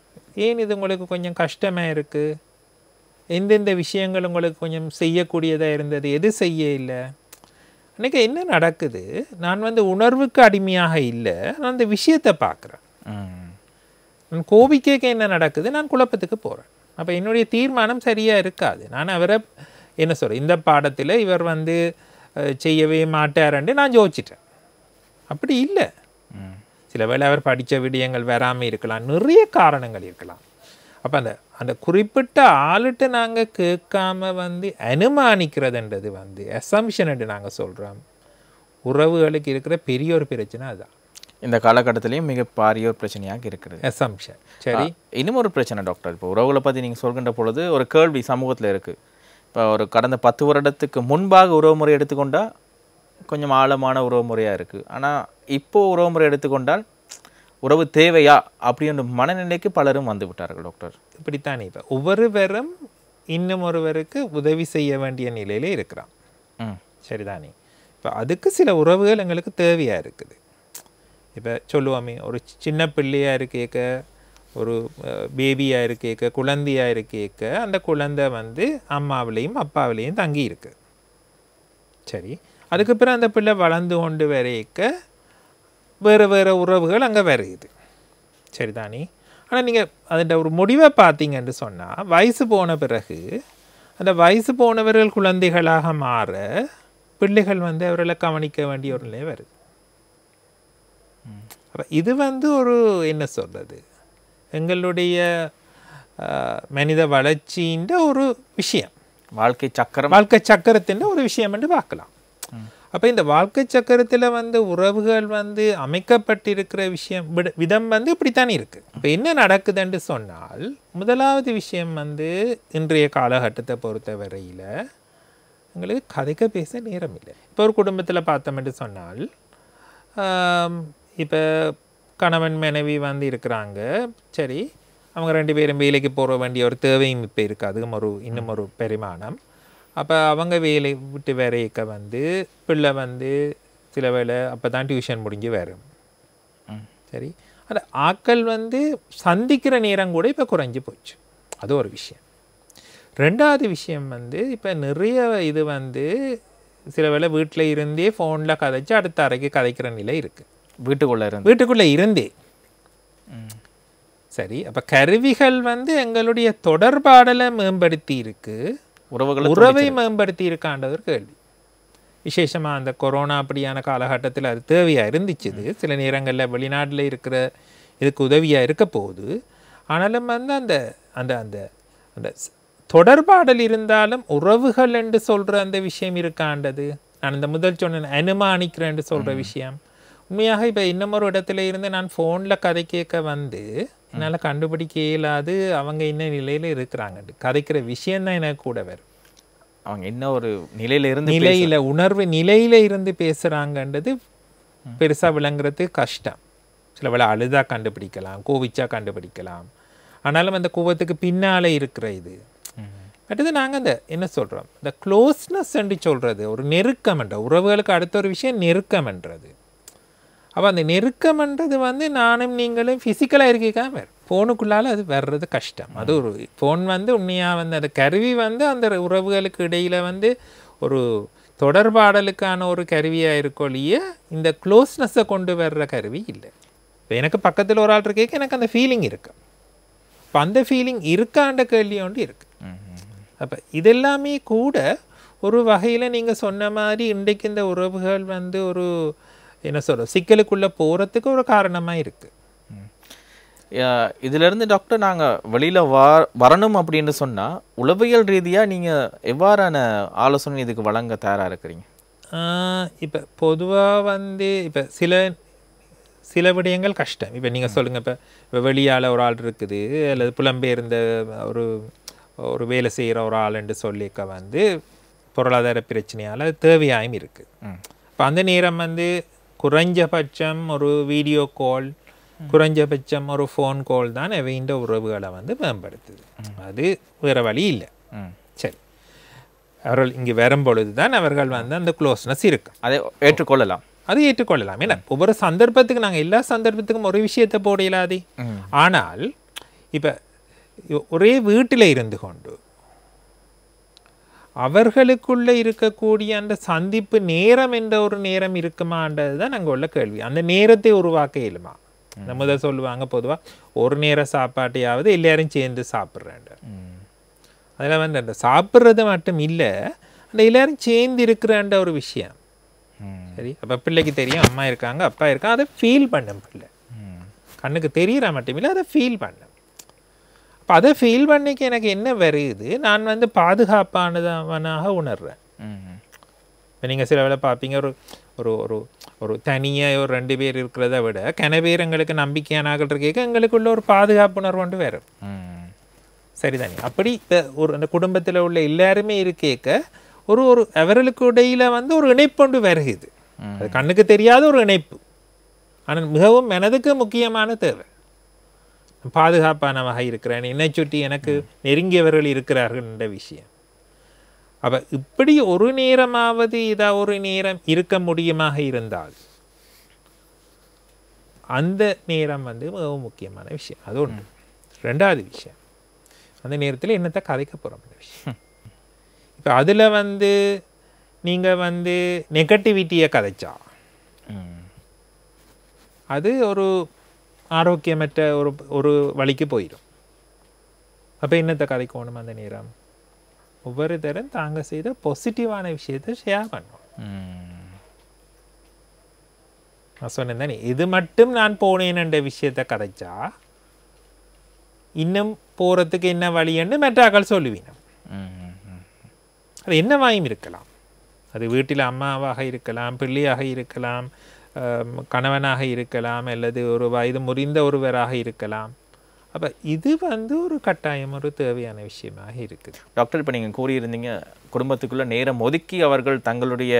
ஏன் இது உங்களுக்கு கொஞ்சம் கஷ்டமாக இருக்குது எந்தெந்த விஷயங்கள் உங்களுக்கு கொஞ்சம் செய்யக்கூடியதாக இருந்தது எது செய்ய இல்லை அன்றைக்கி என்ன நடக்குது நான் வந்து உணர்வுக்கு அடிமையாக இல்லை நான் அந்த விஷயத்தை பார்க்குறேன் ம் நான் கோபிக்கைக்கு என்ன நடக்குது நான் குழப்பத்துக்கு போகிறேன் அப்போ என்னுடைய தீர்மானம் சரியாக இருக்காது நான் அவரை என்ன சொல்கிறேன் இந்த பாடத்தில் இவர் வந்து அஹ், செய்யவே மாட்டாருன்னு நான் யோசிச்சிட்டேன் அப்படி இல்லை ம் சில வேளை அவர் படித்த விடயங்கள் வராமல் இருக்கலாம் நிறைய காரணங்கள் இருக்கலாம் அப்போ அந்த அந்த குறிப்பிட்ட ஆளுட்ட நாங்கள் கேட்காம வந்து அனுமானிக்கிறதுன்றது வந்து அசம்ஷன் என்று நாங்கள் சொல்கிறோம் உறவுகளுக்கு இருக்கிற பெரிய ஒரு பிரச்சனை அதுதான் இந்த காலகட்டத்திலையும் மிக பாரிய ஒரு பிரச்சனையாக இருக்கிறது அசம்ஷன் சரி இன்னும் ஒரு பிரச்சனை டாக்டர் இப்போ உறவுகளை பற்றி நீங்கள் சொல்கின்ற பொழுது ஒரு கேள்வி சமூகத்தில் இருக்குது இப்போ ஒரு கடந்த பத்து வருடத்துக்கு முன்பாக உறவுமுறை எடுத்துக்கொண்டா கொஞ்சம் ஆழமான உறவுமுறையாக இருக்குது ஆனால் இப்போ உறவுமுறை எடுத்துக்கொண்டால் உறவு தேவையா அப்படின்ற மனநிலைக்கு பலரும் வந்து விட்டார்கள் டாக்டர் இப்படித்தானே இப்போ ஒவ்வொருவரும் இன்னும் ஒருவருக்கு உதவி செய்ய வேண்டிய நிலையில இருக்கிறான் ம் சரிதானே இப்போ அதுக்கு சில உறவுகள் எங்களுக்கு தேவையாக இருக்குது இப்போ சொல்லுவோமே ஒரு சின்ன பிள்ளையாக இருக்கேக்க ஒரு பேபியாக இருக்கேக்க குழந்தையாக இருக்கேக்க அந்த குழந்தை வந்து அம்மாவிலையும் அப்பாவிலையும் தங்கி இருக்கு சரி அதுக்கப்புறம் அந்த பிள்ளை வளர்ந்து கொண்டு வரைக்க வேறு வேறு உறவுகள் அங்கே வருகுது சரிதானே ஆனால் நீங்கள் அதோட ஒரு முடிவை பார்த்தீங்கன்னு சொன்னால் வயசு போன பிறகு அந்த வயசு போனவர்கள் குழந்தைகளாக மாற பிள்ளைகள் வந்து அவர்களை கவனிக்க வேண்டிய ஒரு நிலை வருது அப்ப இது வந்து ஒரு என்ன சொல்றது எங்களுடைய ஆஹ், மனித வளர்ச்சின்ற ஒரு விஷயம் வாழ்க்கை சக்கரம் வாழ்க்கை சக்கரத்தின் ஒரு விஷயம் என்று பார்க்கலாம் அப்ப இந்த வாழ்க்கை சக்கரத்துல வந்து உறவுகள் வந்து அமைக்கப்பட்டிருக்கிற விஷயம் விட- விதம் வந்து இப்படித்தான் இருக்கு இப்ப என்ன நடக்குதுன்னு சொன்னால் முதலாவது விஷயம் வந்து இன்றைய காலகட்டத்தை பொறுத்த வரையில எங்களுக்கு கதைக்க பேச நேரம் இல்லை இப்போ ஒரு குடும்பத்துல பார்த்தோம்னு சொன்னால் ஆம், இப்போ கணவன் மனைவி வந்து இருக்கிறாங்க சரி அவங்க ரெண்டு பேரும் வேலைக்கு போக வேண்டிய ஒரு தேவையும் இப்போ இருக்குது அதுவும் ஒரு இன்னும் ஒரு பரிமாணம் அப்போ அவங்க வேலை விட்டு வரைக்க வந்து பிள்ளை வந்து சில வேளை அப்போ தான் டியூஷன் முடிஞ்சு வரும் ம். சரி அந்த ஆட்கள் வந்து சந்திக்கிற நேரம் கூட இப்போ குறைஞ்சி போச்சு அது ஒரு விஷயம் ரெண்டாவது விஷயம் வந்து இப்போ நிறைய இது வந்து சில வேளை வீட்டில் இருந்தே ஃபோனில் கதைச்சு அடுத்த அறைக்கு கதைக்கிற நிலை இருக்குது வீட்டுக்குள்ளே இருந்து வீட்டுக்குள்ளே இருந்தே ம். சரி அப்போ கருவிகள் வந்து எங்களுடைய தொடர்பாடலை மேம்படுத்தி இருக்கு உறவுகளை உறவை மேம்படுத்தி இருக்கான்றது ஒரு கேள்வி விசேஷமாக அந்த கொரோனா அப்படியான காலகட்டத்தில் அது தேவையாக இருந்துச்சுது சில நேரங்களில் வெளிநாட்டில் இருக்கிற இதுக்கு உதவியாக இருக்க போகுது ஆனாலும் வந்து அந்த அந்த அந்த அந்த ஸ்- தொடர்பாடல் இருந்தாலும் உறவுகள் என்று சொல்கிற அந்த விஷயம் இருக்காண்டது நான் இந்த முதல் சொன்ன அனுமானிக்கிறேன் சொல்கிற விஷயம் உண்மையாக இப்போ இன்னும் ஒரு இடத்துல இருந்து நான் ஃபோனில் கதை கேட்க வந்து என்னால் கண்டுபிடிக்க இயலாது அவங்க என்ன நிலையில் இருக்கிறாங்க கதைக்கிற விஷயம்தான் எனக்கு கூட வரும் அவங்க என்ன ஒரு நிலையில இருந்து நிலையில உணர்வு நிலையில இருந்து பேசுறாங்கன்றது பெருசா விளங்குறது கஷ்டம் சில வேளை அழுதா கண்டுபிடிக்கலாம் கோவிச்சா கண்டுபிடிக்கலாம் ஆனாலும் அந்த கோவத்துக்கு பின்னால இருக்கிற இது ம். அடுத்தது நாங்க அந்த என்ன சொல்றோம் இந்த க்ளோஸ்னஸ் என்று சொல்றது ஒரு நெருக்கம் என்ற உறவுகளுக்கு அடுத்த ஒரு விஷயம் நெருக்கம்ன்றது அப்போ அந்த நெருக்கம்ன்றது வந்து நானும் நீங்களும் ஃபிசிக்கலாக இருக்கா வரும் ஃபோனுக்குள்ளால அது வர்றது கஷ்டம் அது ஒரு ஃபோன் வந்து உண்மையாக வந்து அந்த கருவி வந்து அந்த உறவுகளுக்கு இடையில வந்து ஒரு தொடர்பாடலுக்கான ஒரு கருவியாக இருக்கொழிய இந்த க்ளோஸ்னஸை கொண்டு வர்ற கருவி இல்லை இப்போ எனக்கு பக்கத்தில் ஒரு ஆள் இருக்கேக்க எனக்கு அந்த ஃபீலிங் இருக்கு இப்போ அந்த ஃபீலிங் இருக்கான்ற கேள்வி ஒன்று இருக்கு அப்போ இதெல்லாமே கூட ஒரு வகையில் நீங்கள் சொன்ன மாதிரி இன்றைக்கு இந்த உறவுகள் வந்து ஒரு என்ன சொல்ற சிக்கலுக்குள்ளே போகிறதுக்கு ஒரு காரணமாக இருக்குது அஹ் இதிலிருந்து டாக்டர் நாங்க வெளியில வா வரணும் அப்படின்னு சொன்னா உளவியல் ரீதியா நீங்க எவ்வாறான ஆலோசனை இதுக்கு வழங்க தயாரா இருக்கிறீங்க இப்போ பொதுவாக வந்து இப்போ சில சில விடயங்கள் கஷ்டம் இப்போ நீங்கள் சொல்லுங்கள் இப்போ இப்போ வெளியால் ஒரு ஆள் இருக்குது அல்லது புலம்பெயர்ந்த ஒரு ஒரு வேலை செய்கிற ஒரு ஆளுன்னு சொல்லிக்க வந்து பொருளாதார பிரச்சனையால் தேவையாயும் இருக்குது ம். இப்போ அந்த நேரம் வந்து குறைஞ்சபட்சம் ஒரு வீடியோ கால் குறைஞ்சபட்சம் ஒரு ஃபோன் கால் தான் அவைன்ற உறவுகளை வந்து மேம்படுத்துது அது வேறு வழி இல்லை ம். சரி அவர்கள் இங்கே வரும் பொழுது தான் அவர்கள் வந்து அந்த க்ளோஸ்னஸ் இருக்கும் அதை ஏற்றுக்கொள்ளலாம் அது ஏற்றுக்கொள்ளலாம் ஏன்னா ஒவ்வொரு சந்தர்ப்பத்துக்கு நாங்கள் எல்லா சந்தர்ப்பத்துக்கும் ஒரு விஷயத்தை போட இயலாதே ம். ஆனால் இப்போ ஒரே வீட்டில் இருந்து கொண்டு அவர்களுக்குள்ள இருக்கக்கூடிய அந்த சந்திப்பு நேரம் என்ற ஒரு நேரம் இருக்குமான்றது தான் நாங்கள் உள்ள கேள்வி அந்த நேரத்தை உருவாக்க இயலுமா இந்த முதல் சொல்லுவாங்க பொதுவாக ஒரு நேர சாப்பாட்டையாவது எல்லாரும் சேர்ந்து சாப்பிட்றேன் ம். அதில் வந்து அந்த சாப்பிட்றது மட்டும் இல்லை அந்த எல்லாரும் சேர்ந்து இருக்கிறன்ற ஒரு விஷயம் ம். சரி அப்போ பிள்ளைக்கு தெரியும் அம்மா இருக்காங்க அப்பா இருக்காங்க அதை ஃபீல் பண்ணும் பிள்ளை ம். கண்ணுக்கு தெரியற மட்டுமில்லை அதை ஃபீல் பண்ணும் அப்போ அதை ஃபீல் பண்ணிக்க எனக்கு என்ன வருது நான் வந்து பாதுகாப்பானதவனாக உணர்றேன் ம். இப்போ நீங்கள் சில வேளை பார்ப்பீங்க ஒரு ஒரு ஒரு ஒரு தனியாக ஒரு ரெண்டு பேர் இருக்கிறத விட கன பேர் எங்களுக்கு நம்பிக்கையானாக்கள் இருக்கேக்க எங்களுக்குள்ள ஒரு பாதுகாப்புணர்வு ஒன்று வரும் ம். சரிதானே அப்படி இப்போ ஒரு அந்த குடும்பத்தில் உள்ள எல்லாருமே இருக்கேக்க ஒரு ஒரு அவர்களுக்கு இடையில வந்து ஒரு இணைப்பொண்டு வருகுது ம். அது கண்ணுக்கு தெரியாத ஒரு இணைப்பு ஆனால் மிகவும் மனதுக்கு முக்கியமான தேவை பாதுகாப்பானவக இருக்கிறேன் என்னை சுற்றி எனக்கு நெருங்கியவர்கள் இருக்கிறார்கள் என்ற விஷயம் அப்ப இப்படி ஒரு நேரமாவது இதா ஒரு நேரம் இருக்க முடியுமாக இருந்தால் அந்த நேரம் வந்து மிகவும் முக்கியமான விஷயம் அது ஒன்று ரெண்டாவது விஷயம் அந்த நேரத்தில் என்னத்தை கதைக்க போகிறோம் அந்த விஷயம் இப்போ அதில் வந்து நீங்கள் வந்து நெகட்டிவிட்டியை கதைச்சா ம். அது ஒரு ஆரோக்கியமற்ற ஒரு ஒரு வழிக்கு போயிடும் அப்போ என்னத்தை கதைக்கணும் அந்த நேரம் ஒவ்வொரு தரம் தாங்க செய்த பாசிட்டிவான விஷயத்தை ஷேர் பண்ணும் ம். நான் சொன்னேன் தானே இது மட்டும் நான் போனேன்ன்ற விஷயத்தை கதைச்சா இன்னும் போகிறதுக்கு என்ன வழின்னு மெட்டாக்கள் சொல்லுவீங்க ம். ம். அது என்னவாயும் இருக்கலாம் அது வீட்டில் அம்மாவாக இருக்கலாம் பிள்ளையாக இருக்கலாம் ஆம், கணவனாக இருக்கலாம் அல்லது ஒரு வயது முறிந்த ஒருவராக இருக்கலாம் அப்போ இது வந்து ஒரு கட்டாயம் ஒரு தேவையான விஷயமாக இருக்குது டாக்டர் இப்போ நீங்கள் கூறியிருந்தீங்க குடும்பத்துக்குள்ள நேரம் ஒதுக்கி அவர்கள் தங்களுடைய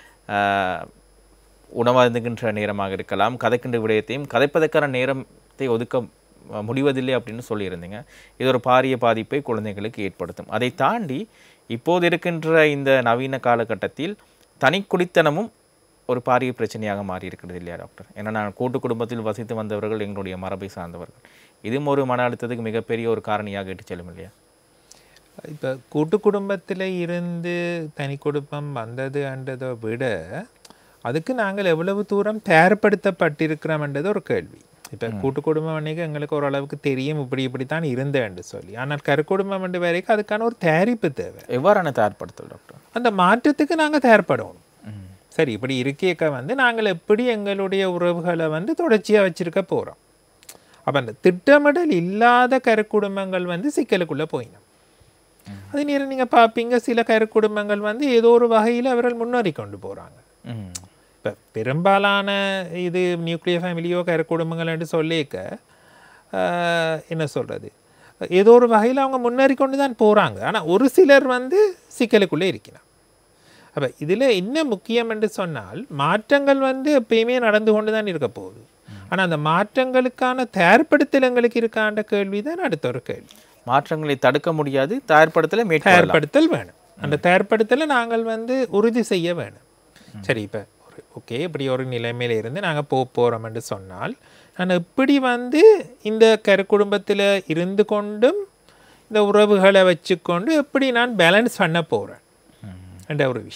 உணவருந்துகின்ற நேரமாக இருக்கலாம் கதைக்கின்ற விடயத்தையும் கதைப்பதற்கான நேரத்தை ஒதுக்க அஹ், முடிவதில்லை அப்படின்னு சொல்லியிருந்தீங்க இது ஒரு பாரிய பாதிப்பை குழந்தைகளுக்கு ஏற்படுத்தும் அதை தாண்டி இப்போது இருக்கின்ற இந்த நவீன காலகட்டத்தில் தனி குடித்தனமும் ஒரு பாரிய பிரச்சனையாக மாறி இருக்கிறது இல்லையா டாக்டர் ஏன்னா நான் கூட்டு குடும்பத்தில் வசித்து வந்தவர்கள் எங்களுடைய மரபை சார்ந்தவர்கள் இதுவும் ஒரு மன அழுத்தத்துக்கு மிகப்பெரிய ஒரு காரணியாக இட்டு செல்லும் இல்லையா இப்போ கூட்டு குடும்பத்தில் இருந்து தனி குடும்பம் வந்ததுன்றதை விட அதுக்கு நாங்கள் எவ்வளவு தூரம் தயார்படுத்தப்பட்டிருக்கிறோம்ன்றது ஒரு கேள்வி இப்போ கூட்டு குடும்பம் அன்னைக்கு எங்களுக்கு ஓரளவுக்கு தெரியும் இப்படி இப்படித்தான் இருந்தேன்னு சொல்லி ஆனால் கருக்குடும்பம் என்று வரைக்கும் அதுக்கான ஒரு தயாரிப்பு தேவை எவ்வாறான தயார்படுத்தல் டாக்டர் அந்த மாற்றத்துக்கு நாங்கள் தயார்படணும் ம். சரி இப்படி இருக்கேக்க வந்து நாங்கள் எப்படி எங்களுடைய உறவுகளை வந்து தொடர்ச்சியாக வச்சிருக்க போகிறோம் அப்போ அந்த திட்டமிடல் இல்லாத கருக்குடும்பங்கள் வந்து சிக்கலுக்குள்ளே போயிடும் அதே நேரம் நீங்கள் பார்ப்பீங்க சில கருக்குடும்பங்கள் வந்து ஏதோ ஒரு வகையில் அவர்கள் முன்னேறி கொண்டு போகிறாங்க ம். இப்போ பெரும்பாலான இது நியூக்ளியர் ஃபேமிலியோ கருக்குடும்பங்கள் என்று சொல்லிக்க ஆஹ், என்ன சொல்கிறது ஏதோ ஒரு வகையில் அவங்க முன்னேறி கொண்டு தான் போகிறாங்க ஆனால் ஒரு சிலர் வந்து சிக்கலுக்குள்ளே இருக்கிறாங்க அப்போ இதில் என்ன முக்கியம் என்று சொன்னால் மாற்றங்கள் வந்து எப்பயுமே நடந்து கொண்டு தான் இருக்க போகுது ஆனால் அந்த மாற்றங்களுக்கான தயார்படுத்தல் எங்களுக்கு இருக்கான்ற கேள்வி தான் அடுத்த ஒரு கேள்வி மாற்றங்களை தடுக்க முடியாது தயார்படுத்தலை மேற்கொள்ளலாம் தயார்படுத்தல் வேணும் அந்த தயார்படுத்தலை நாங்கள் வந்து உறுதி செய்ய வேணும் சரி இப்போ ஒரு ஓகே இப்படி ஒரு நிலைமையில இருந்து நாங்கள் போக போகிறோம்னு சொன்னால் நான் எப்படி வந்து இந்த கருக்குடும்பத்தில் இருந்து கொண்டும் இந்த உறவுகளை வச்சுக்கொண்டு எப்படி நான் பேலன்ஸ் பண்ண போகிறேன் என்ற ஒரு விஷயம்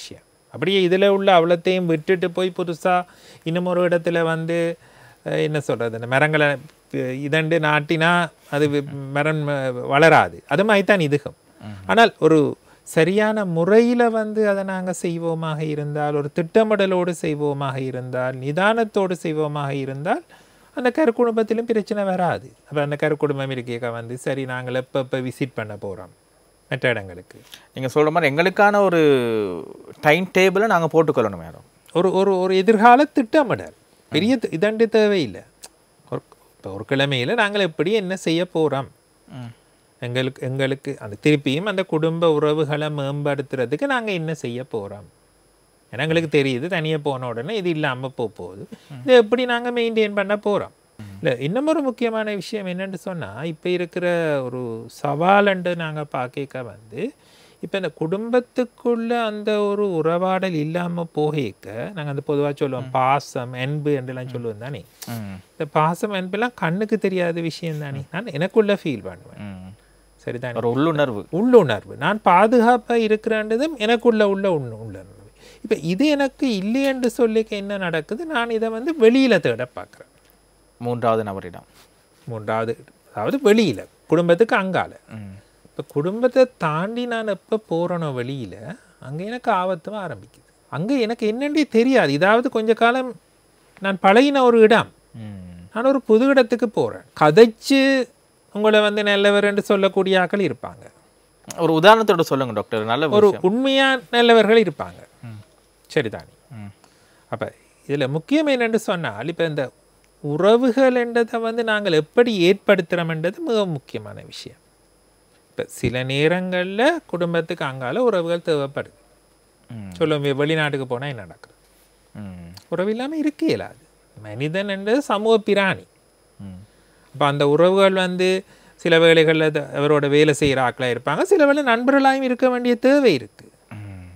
அப்படியே இதில் உள்ள அவ்வளோத்தையும் விட்டுட்டு போய் புதுசாக இன்னும் ஒரு இடத்துல வந்து அஹ், என்ன சொல்கிறது இந்த மரங்களை அஹ், இதண்டு நாட்டினா அது வி- மரம் அஹ், வளராது அது மாதிரி தான் இதுகும் ஆனால் ஒரு சரியான முறையில் வந்து அதை நாங்கள் செய்வோமாக இருந்தால் ஒரு திட்டமிடலோடு செய்வோமாக இருந்தால் நிதானத்தோடு செய்வோமாக இருந்தால் அந்த கரு குடும்பத்திலும் பிரச்சனை வராது அப்போ அந்த கரு குடும்பம் இருக்கேக்க வந்து சரி நாங்கள் எப்போ எப்போ விசிட் பண்ண போகிறோம் மற்ற இடங்களுக்கு நீங்கள் சொல்கிற மாதிரி எங்களுக்கான ஒரு டைம் டேபிளை நாங்கள் போட்டுக்கொள்ளணும் மேடம் ஒரு ஒரு ஒரு எதிர்கால திட்டமிடல் பெரிய தி- இதண்டு தேவையில்லை ஒரு இப்போ ஒரு கிழமையில் நாங்கள் எப்படி என்ன செய்ய போகிறோம் எங்களுக்கு எங்களுக்கு அந்த திருப்பியும் அந்த குடும்ப உறவுகளை மேம்படுத்துறதுக்கு நாங்கள் என்ன செய்ய போகிறோம் ஏன்னா எங்களுக்கு தெரியுது தனியாக போன உடனே இது இல்லாமல் போக போகுது இதை எப்படி நாங்கள் மெயின்டைன் பண்ண போகிறோம் இல்லை இன்னும் ஒரு முக்கியமான விஷயம் என்னன்னு சொன்னால் இப்போ இருக்கிற ஒரு சவாலண்டு நாங்கள் பார்க்க வந்து இப்போ இந்த குடும்பத்துக்குள்ள அந்த ஒரு உறவாடல் இல்லாமல் போகேக்க நாங்கள் அந்த பொதுவாக சொல்லுவோம் பாசம் அன்பு என்றெல்லாம் சொல்லுவோம் தானே ம் இந்த பாசம் அன்பெல்லாம் கண்ணுக்கு தெரியாத விஷயம் தானே நான் எனக்குள்ள ஃபீல் பண்ணுவேன் ம் சரிதானே ஒரு உள்ளுணர்வு உள்ளுணர்வு நான் பாதுகாப்பாக இருக்கிறன்றதும் எனக்குள்ள உள்ள உண் உள்ளுணர்வு இப்போ இது எனக்கு இல்லை என்று சொல்லிக்க என்ன நடக்குது நான் இதை வந்து வெளியில் தேட பார்க்குறேன் மூன்றாவது நபரிடம் மூன்றாவது அதாவது வெளியில் குடும்பத்துக்கு அங்கால ம் இப்போ குடும்பத்தை தாண்டி நான் எப்போ போகிறேனோ வெளியில் அங்கே எனக்கு ஆபத்தும் ஆரம்பிக்குது அங்கே எனக்கு என்னன்றே தெரியாது இதாவது கொஞ்ச காலம் நான் பழகின ஒரு இடம் ம் நான் ஒரு புது இடத்துக்கு போகிறேன் கதைச்சு உங்களை வந்து நல்லவர்ன்னு சொல்லக்கூடிய ஆட்கள் இருப்பாங்க ஒரு உதாரணத்தோட சொல்லுங்க டாக்டர் நல்ல ஒரு விஷயம் உண்மையான நல்லவர்கள் இருப்பாங்க ம். சரிதானே ம் அப்போ இதில் முக்கியம் என்னென்று சொன்னால் இப்போ இந்த உறவுகள் என்றதை வந்து நாங்கள் எப்படி ஏற்படுத்துகிறோம்ன்றது மிக முக்கியமான விஷயம் இப்போ சில நேரங்களில் குடும்பத்துக்கு அங்கால உறவுகள் தேவைப்படுது ம் சொல்லுவோம் வெளிநாட்டுக்கு போனால் என்ன நடக்குது ம் உறவு இல்லாமல் இருக்க இயலாது மனிதன் என்றது சமூக பிராணி ம் அப்போ அந்த உறவுகள் வந்து சில வேளைகளில் அவரோட வேலை செய்கிற ஆட்களாக இருப்பாங்க சில வேளை நண்பர்களாகவும் இருக்க வேண்டிய தேவை இருக்குது ம்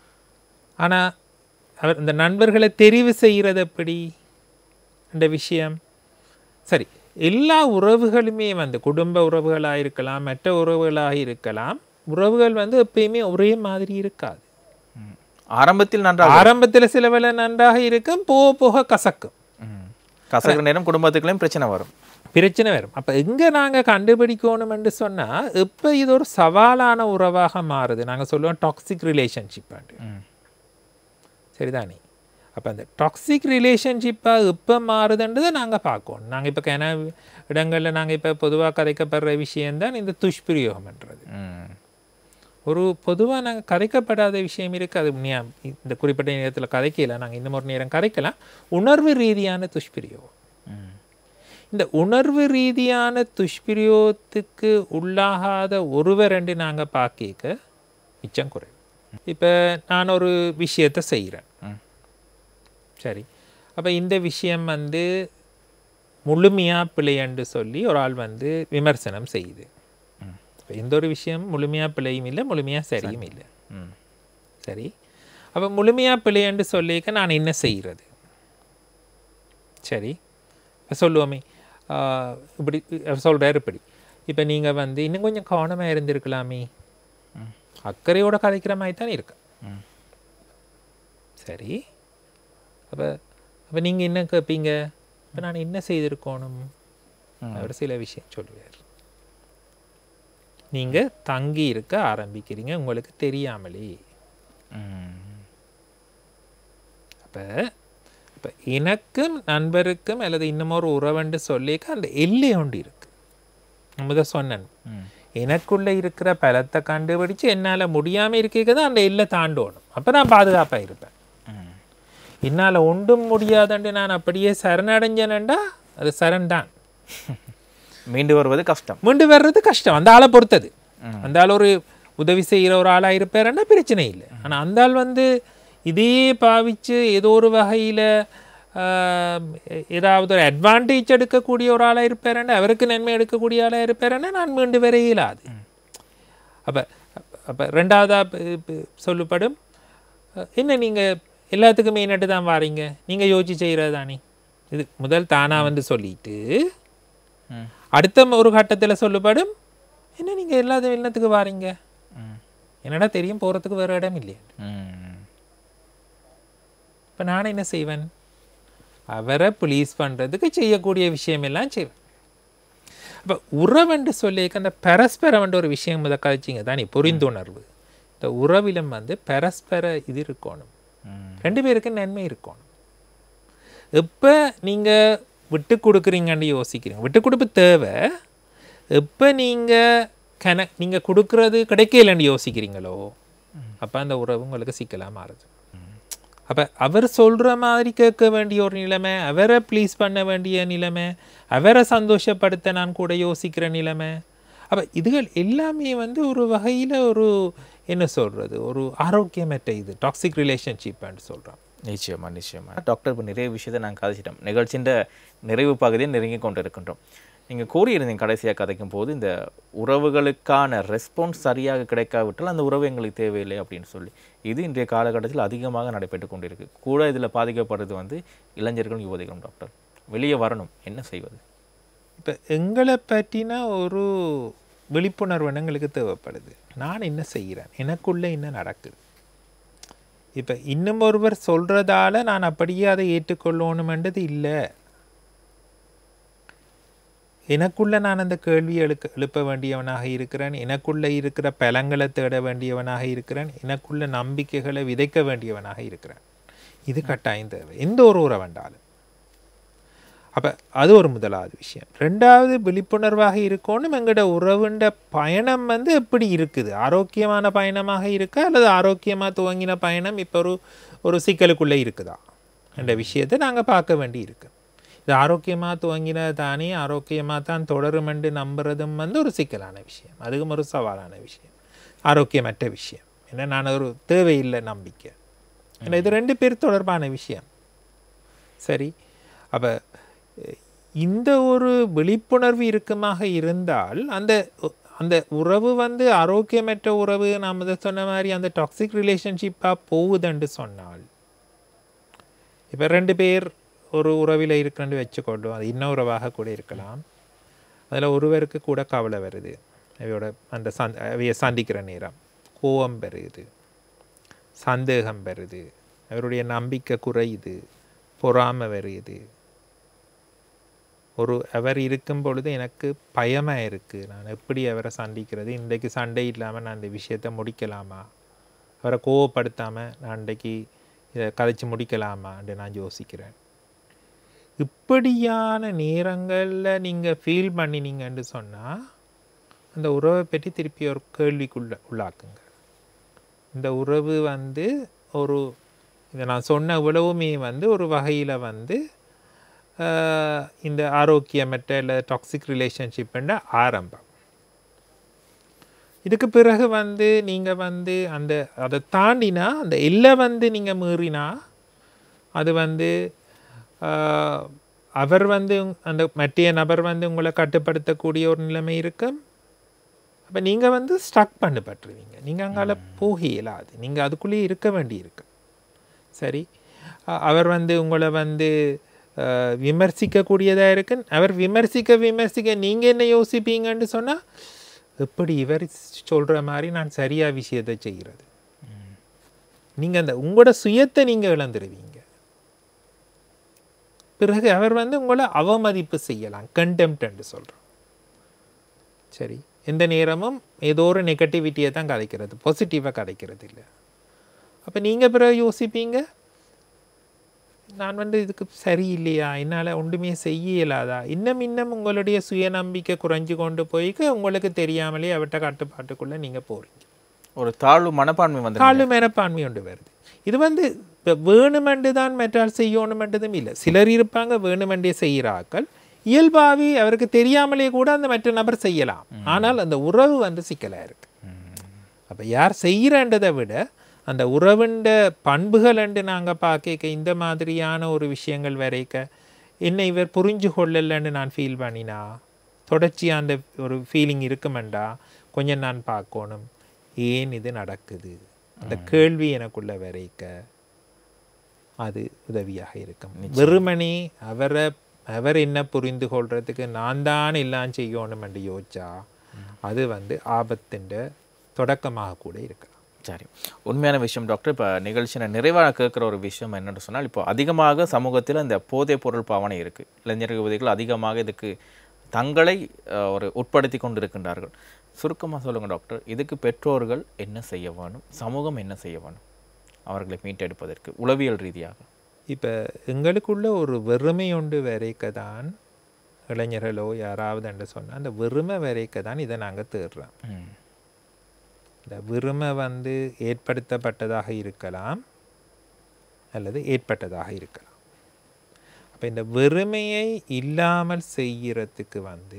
ஆனால் அவர் இந்த நண்பர்களை தெரிவு செய்கிறது எப்படி இந்த விஷயம் சரி எல்லா உறவுகளுமே வந்து குடும்ப உறவுகளாக இருக்கலாம் மற்ற உறவுகளாக இருக்கலாம் உறவுகள் வந்து எப்பயுமே ஒரே மாதிரி இருக்காது ம். ஆரம்பத்தில் நன்றாக ஆரம்பத்தில் சில வேளை நன்றாக இருக்கும் போக போக கசக்கும் ம். கசக்கிற நேரம் குடும்பத்துக்குள்ளேயும் பிரச்சனை வரும் பிரச்சனை வரும் அப்போ எங்கே நாங்கள் கண்டுபிடிக்கணும் என்று சொன்னால் இப்போ இது ஒரு சவாலான உறவாக மாறுது நாங்கள் சொல்லுவோம் டாக்ஸிக் ரிலேஷன்ஷிப் ம் சரிதானே அப்போ அந்த டாக்ஸிக் ரிலேஷன்ஷிப்பாக எப்போ மாறுதுன்றதை நாங்கள் பார்க்கணும் நாங்கள் இப்போ கிண இடங்களில் நாங்கள் இப்போ பொதுவாக கதைக்கப்படுற விஷயம்தான் இந்த துஷ்பிரயோகம்ன்றது ம் ஒரு பொதுவாக நாங்கள் கதைக்கப்படாத விஷயம் இருக்குது அது நீ இந்த குறிப்பிட்ட நேரத்தில் கதைக்கல நாங்கள் இன்னும் ஒரு நேரம் கதைக்கலாம் உணர்வு ரீதியான துஷ்பிரயோகம் ம் இந்த உணர்வு ரீதியான துஷ்பிரயோகத்துக்கு உள்ளாகாத ஒருவர் ரெண்டு நாங்கள் பார்க்க மிச்சம் குறை இப்போ நான் ஒரு விஷயத்தை செய்கிறேன் ம் சரி அப்போ இந்த விஷயம் வந்து முழுமையாக பிழையன்று சொல்லி ஒரு ஆள் வந்து விமர்சனம் செய்யுது ம். இப்போ எந்த ஒரு விஷயம் முழுமையாக பிழையும் இல்லை முழுமையாக சரியும் இல்லை ம் சரி அப்போ முழுமையாக பிழையன்று சொல்லிக்க நான் என்ன செய்கிறது சரி இப்போ சொல்லுவோமே ஆஹ் இப்படி சொல்கிறார் இப்படி இப்போ நீங்கள் வந்து இன்னும் கொஞ்சம் கவனமாக இருந்திருக்கலாமே ம். அக்கறையோட கதைக்கிற மாதிரி தான் இருக்கு ம் சரி அப்போ அப்போ நீங்கள் என்ன கேட்பீங்க இப்போ நான் என்ன செய்திருக்கணும் ம். அவர் சில விஷயம் சொல்லுவார் நீங்கள் தங்கி இருக்க ஆரம்பிக்கிறீங்க உங்களுக்கு தெரியாமலே ம் அப்போ இப்போ எனக்கும் நண்பருக்கும் அல்லது இன்னமொரு உறவுண்டு சொல்லிக்க அந்த எல்லை ஒன்று இருக்கு நம்ம தான் சொன்னேன் ம் எனக்குள்ள இருக்கிற பலத்தை கண்டுபிடிச்சு என்னால் முடியாமல் இருக்க தான் அந்த எல்லை தாண்டணும் அப்போ நான் பாதுகாப்பாக இருப்பேன் ம் என்னால் ஒன்றும் முடியாதுண்டு நான் அப்படியே சரணடைஞ்சேனண்டா அது சரண் தான் மீண்டு வருவது கஷ்டம் மீண்டு வர்றது கஷ்டம் அந்த ஆளை பொறுத்தது ம். அந்த ஆள் ஒரு உதவி செய்கிற ஒரு ஆளாக இருப்பாருன்னா பிரச்சனை இல்லை ஆனால் அந்த ஆள் வந்து இதே பாவிச்சு ஏதோ ஒரு வகையில் ஏதாவது ஒரு அட்வான்டேஜ் எடுக்கக்கூடிய ஒரு ஆளாக இருப்பாருன்னா அவருக்கு நன்மை எடுக்கக்கூடிய ஆளாக இருப்பாருன்னா நான் மீண்டு வர இயலாது அப்போ அப்போ ரெண்டாவதாக சொல்லப்படும் அஹ், என்ன நீங்கள் எல்லாத்துக்கும் மெயினட்டு தான் வாரீங்க நீங்கள் யோசிச்சு செய்கிறது தானே இது முதல் தானாக வந்து சொல்லிட்டு ம் அடுத்த ஒரு கட்டத்தில் சொல்லப்படும் என்ன நீங்கள் எல்லா என்னத்துக்கு வாரீங்க ம் என்னடா தெரியும் போகிறதுக்கு வேறு இடம் இல்லையா ம் இப்போ நான் என்ன செய்வேன் அவரை ப்ளீஸ் பண்ணுறதுக்கு செய்யக்கூடிய விஷயமெல்லாம் செய்வேன் அப்போ உறவென்று சொல்லியிருக்க அந்த பரஸ்பரம்ன்ற ஒரு விஷயம் முத கழிச்சிங்க தானே புரிந்துணர்வு இந்த உறவிலும் வந்து பரஸ்பர இது இருக்கணும் ம். ரெண்டு பேருக்கு நன்மை இருக்கணும் எப்போ நீங்கள் விட்டு கொடுக்குறீங்கன்னு யோசிக்கிறீங்க விட்டு கொடுப்பு தேவை எப்போ நீங்கள் கன நீங்கள் கொடுக்கறது கிடைக்கலன்னு யோசிக்கிறீங்களோ அப்போ அந்த உறவு உங்களுக்கு சிக்கலாக மாறுது அப்போ அவர் சொல்கிற மாதிரி கேட்க வேண்டிய ஒரு நிலைமை அவரை ப்ளீஸ் பண்ண வேண்டிய நிலைமை அவரை சந்தோஷப்படுத்த நான் கூட யோசிக்கிற நிலைமை அப்போ இதுகள் எல்லாமே வந்து ஒரு வகையில் ஒரு என்ன சொல்கிறது ஒரு ஆரோக்கியமற்ற இது டாக்ஸிக் ரிலேஷன்ஷிப்னு சொல்கிறோம் நிச்சயமா நிச்சயமா டாக்டர் இப்போ நிறைய விஷயத்தை நாங்கள் கதைச்சிட்டோம் நிகழ்ச்சியின் நிறைவு பகுதியை நெருங்கி கொண்டு இருக்கின்றோம் நீங்கள் கூறியிருந்தீங்க கடைசியாக கதைக்கும் போது இந்த உறவுகளுக்கான ரெஸ்பான்ஸ் சரியாக கிடைக்காவிட்டால் அந்த உறவு எங்களுக்கு தேவையில்லை அப்படின்னு சொல்லி இது இன்றைய காலகட்டத்தில் அதிகமாக நடைபெற்று கொண்டிருக்கு கூட இதில் பாதிக்கப்படுறது வந்து இளைஞர்களும் யுவதிகளும் டாக்டர் வெளியே வரணும் என்ன செய்வது இப்போ எங்களை பற்றின ஒரு விழிப்புணர்வு எங்களுக்கு தேவைப்படுது நான் என்ன செய்கிறேன் எனக்குள்ளே என்ன நடக்குது இப்போ இன்னும் ஒருவர் சொல்கிறதால நான் அப்படியே அதை ஏற்றுக்கொள்ளணுமென்றது இல்லை எனக்குள்ள நான் அந்த கேள்வியை எழுக்க எழுப்ப வேண்டியவனாக இருக்கிறேன் எனக்குள்ள இருக்கிற பலங்களை தேட வேண்டியவனாக இருக்கிறேன் எனக்குள்ள நம்பிக்கைகளை விதைக்க வேண்டியவனாக இருக்கிறேன் இது கட்டாயம் தேவை எந்த ஒரு உறவு வேண்டாலும் அப்போ அது ஒரு முதலாவது விஷயம் ரெண்டாவது விழிப்புணர்வாக இருக்கணும் எங்களோட உறவுண்ட பயணம் வந்து எப்படி இருக்குது ஆரோக்கியமான பயணமாக இருக்கா அல்லது ஆரோக்கியமாக துவங்கின பயணம் இப்போ ஒரு ஒரு சிக்கலுக்குள்ளே இருக்குதா என்ற விஷயத்தை நாங்கள் பார்க்க வேண்டி இருக்கு இது ஆரோக்கியமாக துவங்கின தானே ஆரோக்கியமாக தான் தொடரும் என்று நம்புறதும் வந்து ஒரு சிக்கலான விஷயம் அதுவும் ஒரு சவாலான விஷயம் ஆரோக்கியமற்ற விஷயம் ஏன்னா நான் ஒரு தேவையில்லை நம்பிக்கை ஏன்னா இது ரெண்டு பேர் தொடர்பான விஷயம் சரி அப்போ இந்த ஒரு விழிப்புணர்வு இருக்குமாக இருந்தால் அந்த அந்த உறவு வந்து ஆரோக்கியமற்ற உறவு நாம் இதை சொன்ன மாதிரி அந்த டாக்ஸிக் ரிலேஷன்ஷிப்பாக போகுதுன்னு சொன்னால் இப்போ ரெண்டு பேர் ஒரு உறவில் இருக்கிறன்னு வச்சுக்கொள்ளும் அது இன்ன உறவாக கூட இருக்கலாம் அதில் ஒருவருக்கு கூட கவலை வருது அவையோட அந்த சந் அவையை சந்திக்கிற நேரம் கோபம் பெறுது சந்தேகம் பெறுது அவருடைய நம்பிக்கை குறையுது பொறாமை வருது ஒரு அவர் இருக்கும் பொழுது எனக்கு பயமாக இருக்குது நான் எப்படி அவரை சந்திக்கிறது இன்றைக்கு சண்டை இல்லாமல் நான் இந்த விஷயத்தை முடிக்கலாமா அவரை கோவப்படுத்தாமல் நான் இன்றைக்கு இதை கதைச்சு முடிக்கலாமான்னு நான் யோசிக்கிறேன் இப்படியான நேரங்களில் நீங்கள் ஃபீல் பண்ணினீங்கன்னு சொன்னால் அந்த உறவை பற்றி திருப்பி ஒரு கேள்விக்குள்ள உள்ளாக்குங்க இந்த உறவு வந்து ஒரு இதை நான் சொன்ன இவ்வளவுமே வந்து ஒரு வகையில் வந்து ஆஹ், இந்த ஆரோக்கியமற்ற இல்லை டாக்ஸிக் ரிலேஷன்ஷிப்ன்ற ஆரம்பம் இதுக்கு பிறகு வந்து நீங்கள் வந்து அந்த அதை தாண்டினா அந்த எல்லை வந்து நீங்கள் மீறினா அது வந்து ஆஹ், அவர் வந்து உங்- அந்த மற்ற நபர் வந்து உங்களை கட்டுப்படுத்தக்கூடிய ஒரு நிலைமை இருக்கும் அப்போ நீங்கள் வந்து ஸ்டக் பண்ணப்பட்டுருவீங்க நீங்கள் அங்கால போக இயலாது நீங்கள் அதுக்குள்ளேயே இருக்க வேண்டி இருக்கு சரி அ- அவர் வந்து உங்களை வந்து அஹ், விமர்சிக்கக்கூடியதாக இருக்கு அவர் விமர்சிக்க விமர்சிக்க நீங்கள் என்ன யோசிப்பீங்கன்னு சொன்னால் எப்படி இவர் சொல்கிற மாதிரி நான் சரியாக விஷயத்தை செய்கிறது நீங்கள் அந்த உங்களோட சுயத்தை நீங்கள் இழந்துருவீங்க பிறகு அவர் வந்து உங்களை அவமதிப்பு செய்யலாம் கண்டெம்ட்னு சொல்கிறோம் சரி எந்த நேரமும் ஏதோ ஒரு நெகட்டிவிட்டியை தான் கதைக்கிறது பாசிட்டிவாக கதைக்கிறது இல்லை அப்போ நீங்கள் பிறகு யோசிப்பீங்க நான் வந்து இதுக்கு சரியில்லையா என்னால் ஒன்றுமே செய்ய இயலாதா இன்னும் இன்னும் உங்களுடைய சுயநம்பிக்கை குறைஞ்சு கொண்டு போய்க்க உங்களுக்கு தெரியாமலே அவட்ட கட்டுப்பாட்டுக்குள்ளே நீங்கள் போகிறீங்க ஒரு தாழ்வு மனப்பான்மை வந்து தாழ்வு மனப்பான்மை ஒன்று வருது இது வந்து இப்போ வேணுமென்று தான் மெட்டால் செய்யணுமென்றதும் இல்லை சிலர் இருப்பாங்க வேணுமென்றே செய்கிறாக்கள் இயல்பாகவே அவருக்கு தெரியாமலே கூட அந்த மற்ற நபர் செய்யலாம் ஆனால் அந்த உறவு வந்து சிக்கலாக இருக்கு அப்போ யார் செய்கிறன்றதை விட அந்த உறவுண்ட பண்புகள் என்று நாங்கள் பார்க்க இந்த மாதிரியான ஒரு விஷயங்கள் வரைக்க என்னை இவர் புரிஞ்சு கொள்ளலன்னு நான் ஃபீல் பண்ணினா தொடர்ச்சியாக அந்த ஒரு ஃபீலிங் இருக்குமெண்டா கொஞ்சம் நான் பார்க்கணும் ஏன் இது நடக்குது அந்த கேள்வி எனக்குள்ள வரைக்க அது உதவியாக இருக்கும் வெறுமனே அவரை அவர் என்ன புரிந்து கொள்றதுக்கு நான் தான் எல்லாம் செய்யணும் என்று யோசிச்சா அது வந்து ஆபத்தின் தொடக்கமாக கூட இருக்கலாம் சரி உண்மையான விஷயம் டாக்டர் இப்போ நிகழ்ச்சியில் நிறைவாக கேட்குற ஒரு விஷயம் என்னென்னு சொன்னால் இப்போ அதிகமாக சமூகத்தில் இந்த போதைப் பொருள் பாவனை இருக்குது இளைஞர் யுவதிகள் அதிகமாக இதுக்கு தங்களை அஹ், ஒரு உட்படுத்தி கொண்டிருக்கின்றார்கள் சுருக்கமாக சொல்லுங்கள் டாக்டர் இதுக்கு பெற்றோர்கள் என்ன செய்ய வேணும் சமூகம் என்ன செய்ய வேணும் அவர்களை மீட்டெடுப்பதற்கு உளவியல் ரீதியாக இப்போ எங்களுக்குள்ள ஒரு வெறுமை உண்டு வரைக்க தான் இளைஞர்களோ யாராவது என்று சொன்னால் அந்த வெறுமை வரைக்க தான் இதை நாங்கள் தேடுறோம் ம் இந்த வெறுமை வந்து ஏற்படுத்தப்பட்டதாக இருக்கலாம் அல்லது ஏற்பட்டதாக இருக்கலாம் அப்போ இந்த வெறுமையை இல்லாமல் செய்கிறதுக்கு வந்து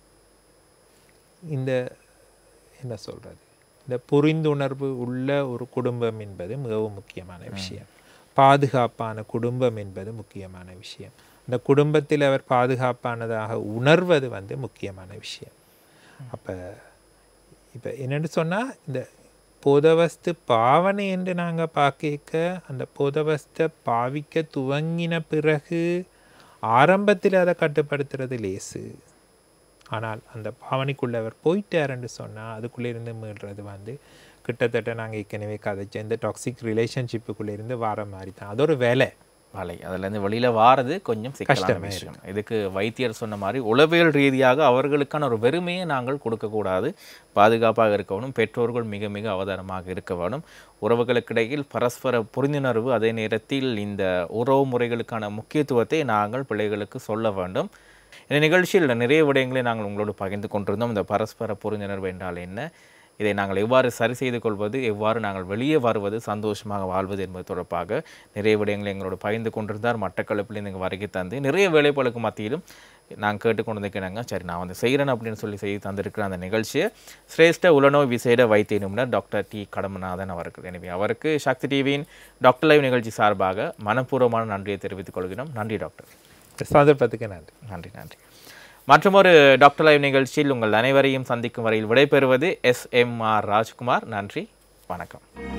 இந்த என்ன சொல்கிறது இந்த புரிந்துணர்வு உள்ள ஒரு குடும்பம் என்பது மிகவும் முக்கியமான விஷயம் பாதுகாப்பான குடும்பம் என்பது முக்கியமான விஷயம் இந்த குடும்பத்தில் அவர் பாதுகாப்பானதாக உணர்வது வந்து முக்கியமான விஷயம் அப்போ இப்போ என்னென்னு சொன்னால் இந்த போதவஸ்து பாவனை என்று நாங்கள் பார்க்க அந்த போதவஸ்தை பாவிக்க துவங்கின பிறகு ஆரம்பத்தில் அதை கட்டுப்படுத்துறது லேசு ஆனால் அந்த பாவனைக்குள்ளே அவர் போயிட்டாருன்னு சொன்னால் அதுக்குள்ளே இருந்து மீள்றது வந்து கிட்டத்தட்ட நாங்கள் ஏற்கனவே கதைச்ச இந்த டாக்ஸிக் ரிலேஷன்ஷிப்புக்குள்ளே இருந்து வர மாதிரி தான் அது ஒரு வேலை வலை அதுலேருந்து வெளியில் வாரது கொஞ்சம் சிக்கலான கஷ்டமே விஷயம் இதுக்கு வைத்தியர் சொன்ன மாதிரி உளவியல் ரீதியாக அவர்களுக்கான ஒரு வெறுமையை நாங்கள் கொடுக்கக்கூடாது பாதுகாப்பாக இருக்கணும் பெற்றோர்கள் மிக மிக அவதானமாக இருக்க வேணும் உறவுகளுக்கிடையில் பரஸ்பர புரிந்துணர்வு அதே நேரத்தில் இந்த உறவு முறைகளுக்கான முக்கியத்துவத்தை நாங்கள் பிள்ளைகளுக்கு சொல்ல வேண்டும் இந்த நிகழ்ச்சியில் நிறைய விடயங்களை நாங்கள் உங்களோடு பகிர்ந்து கொண்டிருந்தோம் இந்த பரஸ்பர புரிந்துணர்வு என்றால் என்ன இதை நாங்கள் எவ்வாறு சரி செய்து கொள்வது எவ்வாறு நாங்கள் வெளியே வருவது சந்தோஷமாக வாழ்வது என்பது தொடர்பாக நிறைய விடயங்களை எங்களோடு பகிர்ந்து கொண்டிருந்தார் மட்டக்களப்பில் நீங்கள் வருகை தந்து நிறைய வேலைப்பாடுக்கு மத்தியிலும் நாங்கள் கேட்டுக்கொண்டிருக்கிறாங்க சரி நான் வந்து செய்கிறேன் அப்படின்னு சொல்லி செய்து தந்திருக்கிற அந்த நிகழ்ச்சியை சிரேஷ்ட உளநோய் விசேட வைத்திய நிபுணர் டாக்டர் டி கடம்பநாதன் அவர்கள் எனவே அவருக்கு சக்தி டிவியின் டாக்டர் லைவ் நிகழ்ச்சி சார்பாக மனப்பூர்வமான நன்றியை தெரிவித்துக் கொள்கிறோம் நன்றி டாக்டர் சந்தர்ப்பத்துக்கு நன்றி நன்றி நன்றி மற்றொரு டாக்டர் லைவ் நிகழ்ச்சியில் உங்கள் அனைவரையும் சந்திக்கும் வரையில் விடைபெறுவது எஸ் எம் ஆர் ராஜ்குமார் நன்றி வணக்கம்